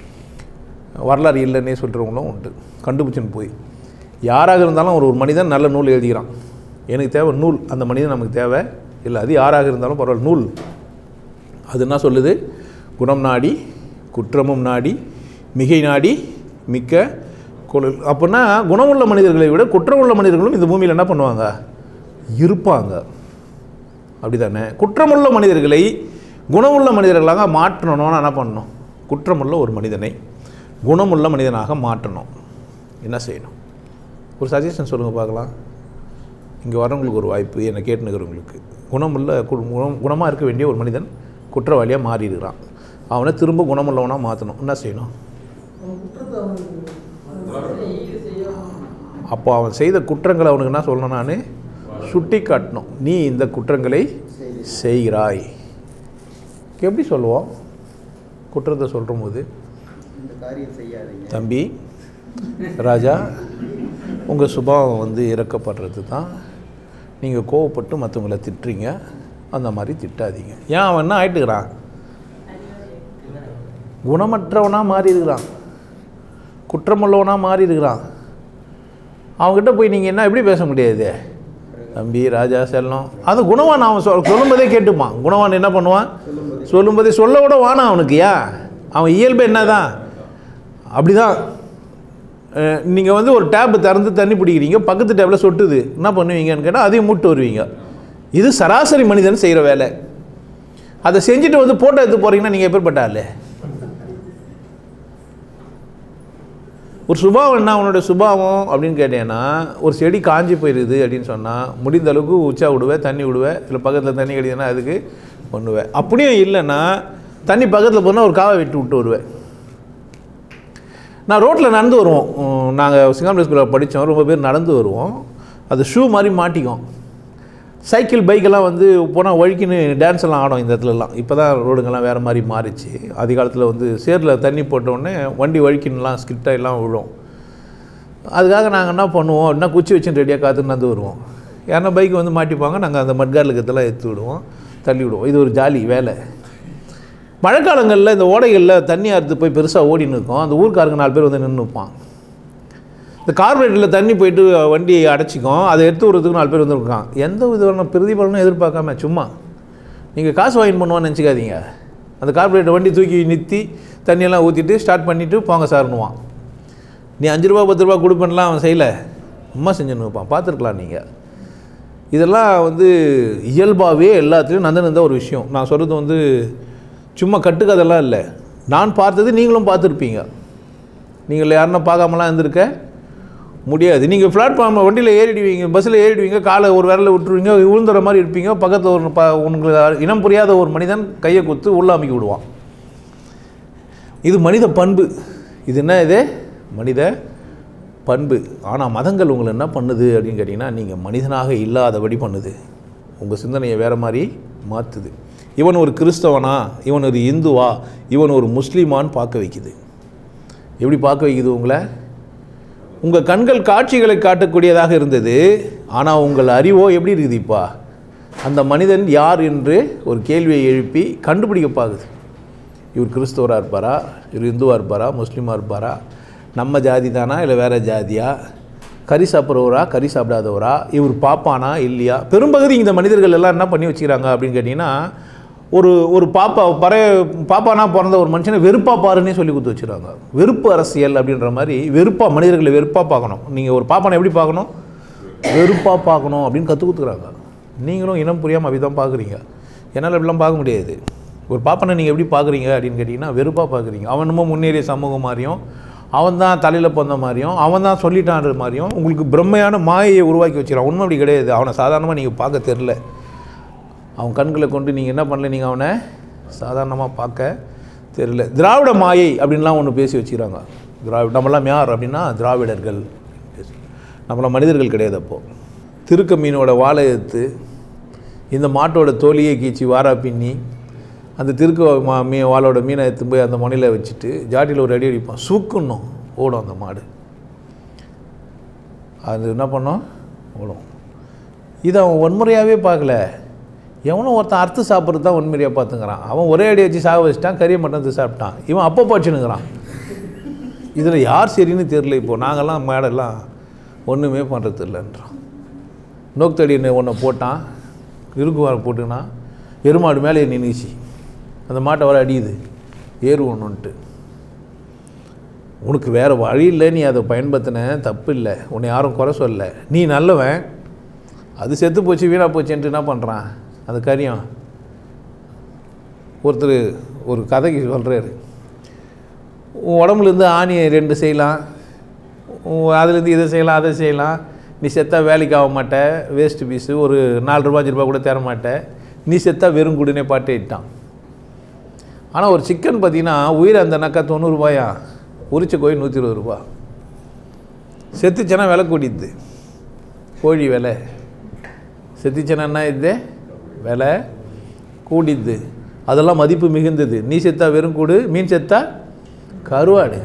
வரலாறு இல்லைன்னே சொல்கிறவங்களும் உண்டு கண்டுபிடிச்சுன்னு போய் யாராக இருந்தாலும் ஒரு ஒரு மனிதன் நல்ல நூல் எழுதிக்கிறான் எனக்கு தேவை நூல் அந்த மனிதன் நமக்கு தேவை இல்லை அது யாராக இருந்தாலும் பரவாயில்ல நூல் அது என்ன சொல்லுது குணம் நாடி குற்றமும் நாடி மிகை நாடி மிக்க கொழல் அப்படின்னா குணமுள்ள மனிதர்களை விட குற்றமுள்ள மனிதர்களும் இந்த பூமியில் என்ன பண்ணுவாங்க இருப்பாங்க அப்படி தானே குற்றமுள்ள மனிதர்களை குணமுள்ள மனிதர்களாக மாற்றணும்னா என்ன பண்ணணும் குற்றமுள்ள ஒரு மனிதனை குணமுள்ள மனிதனாக மாற்றணும் என்ன செய்யணும் ஒரு சஜஷன் சொல்லுங்கள் பார்க்கலாம் இங்கே வரவங்களுக்கு ஒரு வாய்ப்பு என்னை கேட்டுனுக்கிறவங்களுக்கு குணமுள்ள கு- குணம் குணமாக இருக்க வேண்டிய ஒரு மனிதன் குற்றவாளியாக மாறிடுறான் அவனை திரும்ப குணமுள்ளவனாக மாற்றணும் என்ன செய்யணும் அப்போ அவன் செய்த குற்றங்களை அவனுக்கு என்ன சொல்லணும் நான் சுட்டி காட்டணும் நீ இந்த குற்றங்களை செய்கிறாய் எப்படி சொல்லுவோம் குற்றத்தை சொல்கிற போது இந்த காரியம் செய்யாதீங்க தம்பி ராஜா உங்கள் சுபாவம் வந்து இறக்கப்படுறது தான் நீங்கள் கோவப்பட்டு மற்றவங்கள திட்டுறீங்க அந்த மாதிரி திட்டாதீங்க ஏன் அவன் என்ன ஆயிட்டுக்கிறான் குணமற்றவனாக மாறி இருக்கிறான் குற்றமுள்ளவனாக மாறி இருக்கிறான் அவங்ககிட்ட போய் நீங்கள் என்ன எப்படி பேச முடியாது தம்பி ராஜா செல்லம் அது குணவான் அவன் சொல் சொல்லும்போதே கேட்டுப்பான் குணவான் என்ன பண்ணுவான் சொல்லும்போதே சொல்ல கூட வானா அவனுக்கு ஏன் அவன் இயல்பு என்னதான் அப்படிதான் நீங்கள் வந்து ஒரு டேப் திறந்து தண்ணி பிடிக்கிறீங்க பக்கத்து டேப்பில் சொட்டுது என்ன பண்ணுவீங்கன்னு கேட்டால் அதையும் மூட்டு வருவீங்க இது சராசரி மனிதன் செய்கிற வேலை அதை செஞ்சுட்டு வந்து போட்டோ எடுத்து போகிறீங்கன்னா நீங்கள் எப்பேற்பட்ட ஆளு ஒரு சுபாவம் என்ன உன்னோட சுபாவம் அப்படின்னு கேட்டேன்னா ஒரு செடி காஞ்சி போயிடுது அப்படின்னு சொன்னால் முடிந்த அளவுக்கு உச்சா விடுவேன் தண்ணி விடுவேன் இல்லை பக்கத்தில் தண்ணி கிடைக்குதுன்னா அதுக்கு பண்ணுவேன் அப்படியும் இல்லைன்னா தண்ணி பக்கத்தில் போனால் ஒரு காவை வெட்டி விட்டு வருவேன் நான் ரோட்டில் நடந்து வருவோம் நாங்கள் சிங்காம்பரம் ஸ்கூலில் படித்தோம் ரொம்ப பேர் நடந்து வருவோம் அது ஷூ மாதிரி மாட்டிக்கும் சைக்கிள் பைக்கெல்லாம் வந்து போனால் வழுக்கின்னு டான்ஸ் எல்லாம் ஆடும் இந்த இடத்துலலாம் இப்போ தான் ரோடுங்கெல்லாம் வேறு மாதிரி மாறிச்சு ஆதி காலத்தில் வந்து சேரில் தண்ணி போட்ட உடனே வண்டி வழுக்கின்லாம் ஸ்கிட்டாக எல்லாம் விழும் அதுக்காக நாங்கள் என்ன பண்ணுவோம் அப்படின்னா குச்சி வச்சு ரெடியாக காத்துன்னு நடந்து வருவோம் யாருன்னா பைக் வந்து மாட்டிப்பாங்க நாங்கள் அந்த மட்காரில் இருக்கிறதெல்லாம் எடுத்து விடுவோம் தள்ளி விடுவோம் இது ஒரு ஜாலி வேலை மழைக்காலங்களில் இந்த ஓடைகளில் தண்ணி அறுத்து போய் பெருசாக ஓடின்னு இருக்கும் அந்த ஊர்க்காரங்க நாலு பேர் வந்து நின்று நிற்பான் இந்த கார்பரேட்டில் தண்ணி போயிட்டு வண்டி அடைச்சிக்கும் அதை எடுத்து விடுறதுக்கு நாலு பேர் வந்துருக்கான் எந்த விதமான பிரதிபலனும் எதிர்பார்க்காம சும்மா நீங்கள் காசு வாங்கி பண்ணுவான்னு நினச்சிக்காதீங்க அந்த கார்பரேட் வண்டி தூக்கி நிறுத்தி தண்ணியெல்லாம் ஊற்றிட்டு ஸ்டார்ட் பண்ணிவிட்டு போங்க சார்னுவான் நீ அஞ்சு ரூபா பத்து ரூபா கொடுப்பேன்லாம் அவன் செய்யலை சும்மா செஞ்சுன்னு வைப்பான் பார்த்துருக்கலாம் நீங்கள் இதெல்லாம் வந்து இயல்பாகவே எல்லாத்துலேயும் நந்தனந்த ஒரு விஷயம் நான் சொல்கிறது வந்து சும்மா கட்டுக்கதெல்லாம் இல்லை நான் பார்த்தது நீங்களும் பார்த்துருப்பீங்க நீங்கள் யாருன்னா பார்க்காமலாம் இருந்திருக்க முடியாது நீங்கள் பிளாட்ஃபார்ம் வண்டியில் ஏறிடுவீங்க பஸ்ஸில் ஏறிடுவீங்க காலை ஒரு விரல விட்டுருவீங்க விழுந்துற மாதிரி இருப்பீங்க பக்கத்தில் ஒரு ப உங்களுக்கு இனம் புரியாத ஒரு மனிதன் கையை குத்து உள்ள அமைக்கி விடுவான் இது மனித பண்பு இது என்ன இது மனித பண்பு ஆனால் மதங்கள் உங்களை என்ன பண்ணுது அப்படின்னு கேட்டிங்கன்னா நீங்கள் மனிதனாக இல்லாதபடி பண்ணுது உங்கள் சிந்தனையை வேறு மாதிரி மாற்றுது இவன் ஒரு கிறிஸ்தவனா இவன் ஒரு இந்துவா இவன் ஒரு முஸ்லீமான்னு பார்க்க வைக்குது எப்படி பார்க்க வைக்குது உங்களை உங்கள் கண்கள் காட்சிகளை காட்டக்கூடியதாக இருந்தது ஆனால் உங்கள் அறிவோ எப்படி இருக்குது இப்பா அந்த மனிதன் யார் என்று ஒரு கேள்வியை எழுப்பி கண்டுபிடிக்க பார்க்குது இவர் கிறிஸ்தவராக இருப்பாரா இவர் இந்துவாக இருப்பாரா முஸ்லீமாக இருப்பாரா நம்ம ஜாதி தானா இல்லை வேறு ஜாதியா கறி சாப்பிட்றவரா கறி சாப்பிடாதவரா இவர் பாப்பானா இல்லையா பெரும்பகுதி இந்த மனிதர்கள் எல்லாம் என்ன பண்ணி வச்சுக்கிறாங்க அப்படின்னு கேட்டிங்கன்னா ஒரு ஒரு பாப்பா பற பாப்பானா பிறந்த ஒரு மனுஷனை வெறுப்பா பாருன்னே சொல்லி கொடுத்து வச்சுருக்காங்க வெறுப்பு அரசியல் அப்படின்ற மாதிரி வெறுப்பா மனிதர்களை வெறுப்பாக பார்க்கணும் நீங்கள் ஒரு பாப்பானை எப்படி பார்க்கணும் வெறுப்பாக பார்க்கணும் அப்படின்னு கற்றுக் கொடுத்துக்குறாங்க நீங்களும் இனம் புரியாமல் அப்படி தான் பார்க்குறீங்க என்னால் அப்படிலாம் பார்க்க முடியாது ஒரு பாப்பனை நீங்கள் எப்படி பார்க்குறீங்க அப்படின்னு கேட்டிங்கன்னா வெறுப்பாக பார்க்குறீங்க அவன் என்னமோ முன்னேறிய சமூகம் மாதிரியும் அவன் தான் தலையில் பிறந்த மாதிரியும் அவன் தான் சொல்லிட்டான்ற மாதிரியும் உங்களுக்கு பிரம்மையான மாயையை உருவாக்கி வச்சுக்கிறான் உண்மை அப்படி கிடையாது அவனை சாதாரணமாக நீங்கள் பார்க்க தெரில அவன் கண்களை கொண்டு நீங்கள் என்ன பண்ணல நீங்கள் அவனை சாதாரணமாக பார்க்க தெரியல திராவிட மாயை அப்படின்லாம் ஒன்று பேசி வச்சுக்கிறாங்க திராவிட நம்மளாம் யார் அப்படின்னா திராவிடர்கள் நம்மளாம் மனிதர்கள் கிடையாது அப்போது திருக்க மீனோட வாழை எடுத்து இந்த மாட்டோட தோலியை கீச்சி வாரா பின்னி அந்த திருக்க மா மீ வாளோட மீனை எடுத்து போய் அந்த முனையில் வச்சுட்டு ஜாட்டியில் ஒரு அடி அடிப்பான் சூக்குன்னும் ஓடும் அந்த மாடு அது என்ன பண்ணோம் ஓடும் இதை அவன் வன்முறையாகவே பார்க்கல எவனோ ஒருத்தன் அறுத்து சாப்பிட்றது தான் வன்முறையாக பார்த்துங்கிறான் அவன் ஒரே அடி வச்சு சாக வச்சுட்டான் கறியை மட்டும் எடுத்து சாப்பிட்டான் இவன் அப்போ படிச்சுனுங்கிறான் இதில் யார் சரின்னு தெரில இப்போ நாங்கள்லாம் மேடெல்லாம் ஒன்றுமே பண்ணுறது இல்லைன்றான் நோக்குத்தடி ஒன்றை போட்டான் இருக்கு வர போட்டுனா எருமாடு மேலே நின்றுச்சு அந்த மாட்டை வர அடியுது ஏறு ஒன்றுன்ட்டு உனக்கு வேறு வழி இல்லை நீ அதை பயன்படுத்தின தப்பு இல்லை உன்னை யாரும் குறை சொல்லல நீ நல்லவன் அது செத்து போச்சு வீணாக போச்சுன்ட்டு என்ன பண்ணுறான் அந்த கரியம் ஒருத்தர் ஒரு கதைக்கு சொல்கிறாரு உன் உடம்புலேருந்து ஆணியை ரெண்டு செய்யலாம் உன் அதுலேருந்து இதை செய்யலாம் அதை செய்யலாம் நீ செத்தா வேலைக்கு ஆக மாட்ட வேஸ்ட் பீஸு ஒரு நாலு ரூபா அஞ்சு ரூபா கூட தர மாட்ட நீ செத்தா வெறும் குடினே பாட்டே இட்டான் ஆனால் ஒரு சிக்கன் பார்த்தீங்கன்னா உயிர் அந்த நக்கா தொண்ணூறுபாயா உரிச்ச கோழி நூற்றி இருபது ரூபா செத்துச்சுன்னா விலை கூட்டிடுது கோழி விலை செத்துச்சுன்னா என்ன இது விலை கூடிடுது அதெல்லாம் மதிப்பு மிகுந்தது நீ செத்தா வெறும் கூடு மீன் செத்தா கருவாடு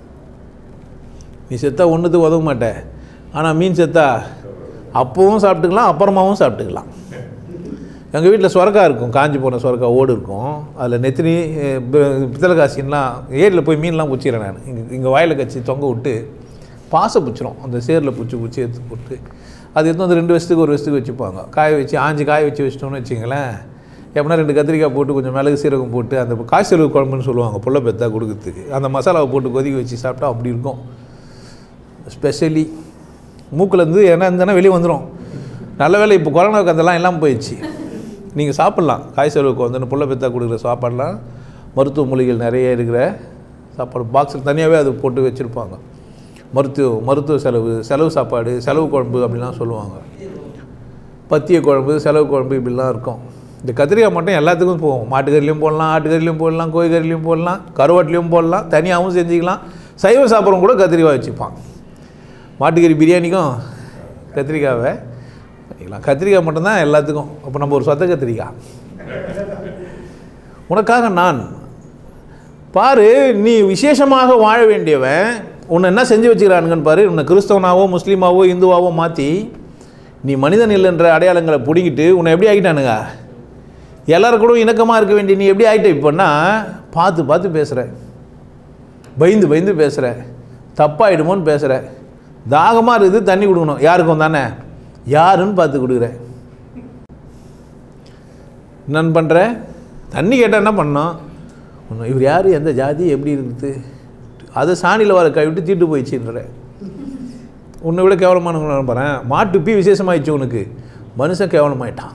நீ செத்தா ஒன்றுத்துக்கு உதவ மாட்ட ஆனால் மீன் செத்தா அப்பவும் சாப்பிட்டுக்கலாம் அப்புறமாவும் சாப்பிட்டுக்கலாம் எங்கள் வீட்டில் சுரக்கா இருக்கும் காஞ்சி போன சுரக்கா ஓடு இருக்கும் அதில் நெத்தினி அஹ், பி- பித்தளை காசின்லாம் ஏரியில் போய் மீன்லாம் பிடிச்சிக்கிறேன் நான் இங்கே இங்கே வாயில் கச்சி தொங்க விட்டு பாசை பிடிச்சிரும் அந்த சேரில் பிடிச்சி பிடிச்சி எடுத்து போட்டு அது எடுத்து வந்து ரெண்டு வருஷத்துக்கு ஒரு வருஷத்துக்கு வச்சுப்பாங்க காய வச்சு ஆஞ்சி காய வச்சு வச்சிட்டோம்னு வச்சிங்களேன் எப்படின்னா ரெண்டு கத்திரிக்காய் போட்டு கொஞ்சம் மிளகு சீரகம் போட்டு அந்த காய்ச்சல் குழம்புன்னு சொல்லுவாங்க புள்ள பெத்தா கொடுக்கறதுக்கு அந்த மசாலாவை போட்டு கொதிக்க வச்சு சாப்பிட்டா அப்படி இருக்கும் ஸ்பெஷலி மூக்குலேருந்து என்ன இருந்தேன்னா வெளியே வந்துடும் நல்ல வேளை இப்போ கொரோனாவுக்கு அதெல்லாம் எல்லாம் போயிடுச்சு நீங்கள் சாப்பிட்லாம் காய்ச்சலுக்கு வந்து புள்ள பெத்தா கொடுக்குற சாப்பாடெலாம் மருத்துவ மூலிகைகள் நிறைய இருக்கிற சாப்பாடு பாக்ஸில் தனியாகவே அது போட்டு வச்சுருப்பாங்க மருத்துவ மருத்துவ செலவு செலவு சாப்பாடு செலவு குழம்பு அப்படிலாம் சொல்லுவாங்க பத்திய குழம்பு செலவு குழம்பு இப்படிலாம் இருக்கும் இந்த கத்திரிக்காய் மட்டும் எல்லாத்துக்கும் போகும் மாட்டுக்கறிலையும் போடலாம் ஆட்டுக்கறிலையும் போடலாம் கோழிக்கறிலையும் போடலாம் கருவாட்டிலையும் போடலாம் தனியாகவும் செஞ்சுக்கலாம் சைவம் சாப்பிட்றவங்க கூட கத்திரிக்காய் வச்சுப்பான் மாட்டுக்கறி பிரியாணிக்கும் கத்திரிக்காவை பண்ணிக்கலாம் கத்திரிக்காய் மட்டும்தான் எல்லாத்துக்கும் அப்போ நம்ம ஒரு சொத்த கத்திரிக்காய் உனக்காக நான் பாரு நீ விசேஷமாக வாழ வேண்டியவன் உன்னை என்ன செஞ்சு வச்சுக்கிறானுங்கன்னு பாரு உன்னை கிறிஸ்தவனாவோ முஸ்லீமாவோ இந்துவாவோ மாற்றி நீ மனிதன் இல்லைன்ற அடையாளங்களை பிடிங்கிட்டு உன்னை எப்படி ஆகிட்டானுங்க எல்லாரும் கூட இணக்கமாக இருக்க வேண்டிய நீ எப்படி ஆகிட்ட இப்போன்னா பார்த்து பார்த்து பேசுகிற பயந்து பயந்து பேசுகிற தப்பாயிடுமோன்னு பேசுகிற தாகமாக இருக்குது தண்ணி கொடுக்கணும் யாருக்கும் தானே யாருன்னு பார்த்து கொடுக்குற என்னன்னு பண்ணுற தண்ணி கேட்டால் என்ன பண்ணோம் ஒன்று இவர் யார் எந்த ஜாதி எப்படி இருக்குது அதை சாணியில் வர கை விட்டு தீட்டு போயிடுச்சுன்ற உன்னை விட கேவலமானவங்க நம்புறேன் மாட்டு பி விசேஷமாயிடுச்சு உனக்கு மனுஷன் கேவலமாயிட்டான்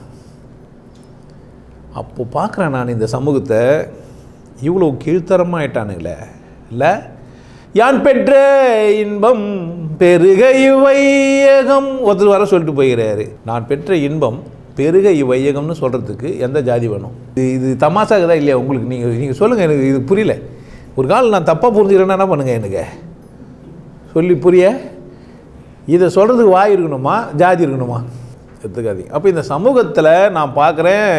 அப்போ பார்க்குறேன் நான் இந்த சமூகத்தை இவ்வளோ கீழ்த்தரமாயிட்டானுங்களே இல்லை யான் பெற்ற இன்பம் பெருக இவ்வையகம் ஒருத்தர் வர சொல்லிட்டு போகிறாரு நான் பெற்ற இன்பம் பெருக இவ்வையகம்னு சொல்கிறதுக்கு எந்த ஜாதி வேணும் இது இது தமாசாக தான் இல்லையா உங்களுக்கு நீங்கள் நீங்கள் சொல்லுங்கள் எனக்கு இது புரியல ஒரு கால் நான் தப்பாக புரிஞ்சுக்கிறேன்னா என்ன பண்ணுங்கள் எனக்கு சொல்லி புரிய இதை சொல்கிறதுக்கு வாய் இருக்கணுமா ஜாதி இருக்கணுமா எடுத்துக்காதீங்க அப்போ இந்த சமூகத்தில் நான் பார்க்குறேன்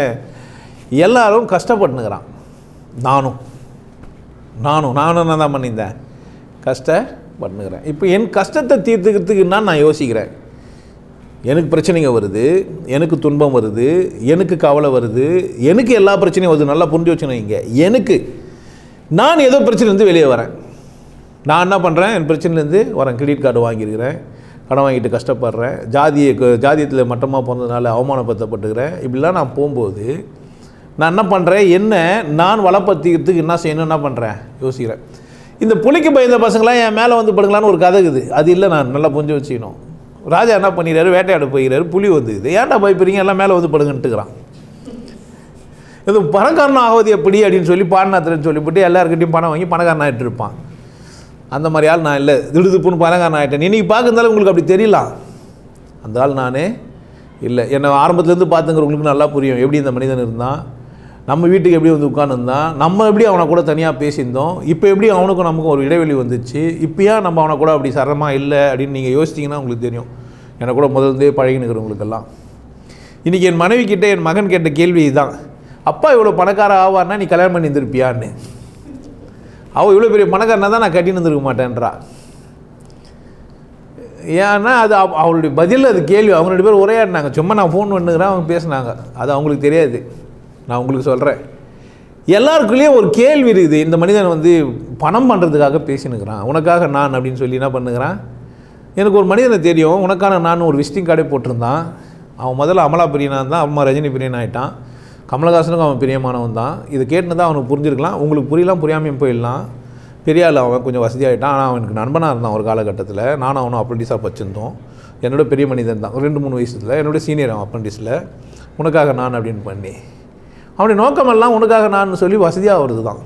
எல்லாரும் கஷ்டப்பட்டுனுக்கிறான் நானும் நானும் நானும் நான் தான் பண்ணியிருந்தேன் கஷ்டப்பட்டுக்கிறேன் இப்போ என் கஷ்டத்தை தீர்த்துக்கிறதுக்குன்னா நான் யோசிக்கிறேன் எனக்கு பிரச்சனைங்க வருது எனக்கு துன்பம் வருது எனக்கு கவலை வருது எனக்கு எல்லா பிரச்சனையும் வருது நல்லா புரிஞ்சு வச்சுக்கணும் இங்கே எனக்கு நான் ஏதோ பிரச்சனைலேருந்து வெளியே வரேன் நான் என்ன பண்ணுறேன் என் பிரச்சனைலேருந்து வரேன் கிரெடிட் கார்டு வாங்கியிருக்கிறேன் கடன் வாங்கிட்டு கஷ்டப்படுறேன் ஜாதியை ஜாதியத்தில் மட்டமாக பிறந்ததுனால அவமானப்படுத்தப்பட்டுக்கிறேன் இப்படிலாம் நான் போகும்போது நான் என்ன பண்ணுறேன் என்ன நான் வளப்படுத்திக்கிறதுக்கு என்ன செய்யணும் என்ன பண்ணுறேன் யோசிக்கிறேன் இந்த புலிக்கு பயந்த பசங்களாம் என் மேலே வந்து படுங்களான்னு ஒரு கதை இருக்குது அது இல்லை நான் நல்லா புரிஞ்சு வச்சுக்கணும் ராஜா என்ன பண்ணிடுறாரு வேட்டையாட போயிறாரு புலி வந்துக்குது ஏன்டா பயப்படுறீங்க எல்லாம் மேலே வந்து படுங்கன்ட்டுக்கிறான் இது பணக்காரன் ஆகுது எப்படி அப்படின்னு சொல்லி பாடினாத்திரன்னு சொல்லிவிட்டு எல்லாருக்கிட்டையும் பணம் வாங்கி பணக்காரன் ஆகிட்டு இருப்பான் அந்த மாதிரி ஆள் நான் இல்லை திடுதுப்புன்னு பணக்காரன் ஆகிட்டேன் இன்றைக்கி பார்க்கறதால உங்களுக்கு அப்படி தெரியலாம் அந்த ஆள் நானே இல்லை என்னை ஆரம்பத்துலேருந்து பார்த்துங்கிறவங்களுக்கு நல்லா புரியும் எப்படி இந்த மனிதன் இருந்தான் நம்ம வீட்டுக்கு எப்படி வந்து உட்காந்துருந்தான் நம்ம எப்படி அவனை கூட தனியாக பேசியிருந்தோம் இப்போ எப்படி அவனுக்கும் நமக்கும் ஒரு இடைவெளி வந்துச்சு இப்போ ஏன் நம்ம அவனை கூட அப்படி சரமாக இல்லை அப்படின்னு நீங்கள் யோசிச்சிங்கன்னா உங்களுக்கு தெரியும் என்னை கூட முதல்ந்தே பழகினுக்கிறவங்களுக்கெல்லாம் இன்றைக்கி என் மனைவி கிட்ட என் மகன் கேட்ட கேள்வி இதுதான் அப்பா இவ்வளோ பணக்கார ஆவார்னா நீ கல்யாணம் பண்ணி இருந்திருப்பியான்னு அவள் இவ்வளோ பெரிய பணக்காரனா தான் நான் கட்டின்னு இருந்திருக்க மாட்டேன்றா ஏன்னா அது அவ- அவளுடைய பதில் அது கேள்வி அவங்க ரெண்டு பேரும் உரையாடினாங்க சும்மா நான் ஃபோன் பண்ணுகிறேன் அவங்க பேசுனாங்க அது அவங்களுக்கு தெரியாது நான் உங்களுக்கு சொல்கிறேன் எல்லாருக்குள்ளேயும் ஒரு கேள்வி இருக்குது இந்த மனிதன் வந்து பணம் பண்ணுறதுக்காக பேசினுக்கிறான் உனக்காக நான் அப்படின்னு சொல்லி என்ன பண்ணுகிறான் எனக்கு ஒரு மனிதனை தெரியும் உனக்கான நான் ஒரு விசிட்டிங் கார்டே போட்டிருந்தான் அவன் முதல்ல அமலா பிரியனா தான் அம்மா ரஜினி பிரியன் ஆகிட்டான் கமலஹாசனுக்கும் அவன் பிரியமானவன் தான் இது கேட்டுன்னு தான் அவனுக்கு புரிஞ்சிருக்கலாம் உங்களுக்கு புரியலாம் புரியாமையும் போயிடலாம் பெரிய ஆள் அவன் கொஞ்சம் வசதியாகிட்டான் ஆனால் அவனுக்கு நண்பனாக இருந்தான் ஒரு காலகட்டத்தில் நானும் அவனும் அப்ரண்டிஸாக வச்சுருந்தோம் என்னோட பெரிய மனிதன் தான் ரெண்டு மூணு வயசுல என்னோட சீனியர் அவன் அப்ரண்டிஸில் உனக்காக நான் அப்படின்னு பண்ணி அவனுடைய நோக்கமெல்லாம் உனக்காக நான் சொல்லி வசதியாக வருது தான்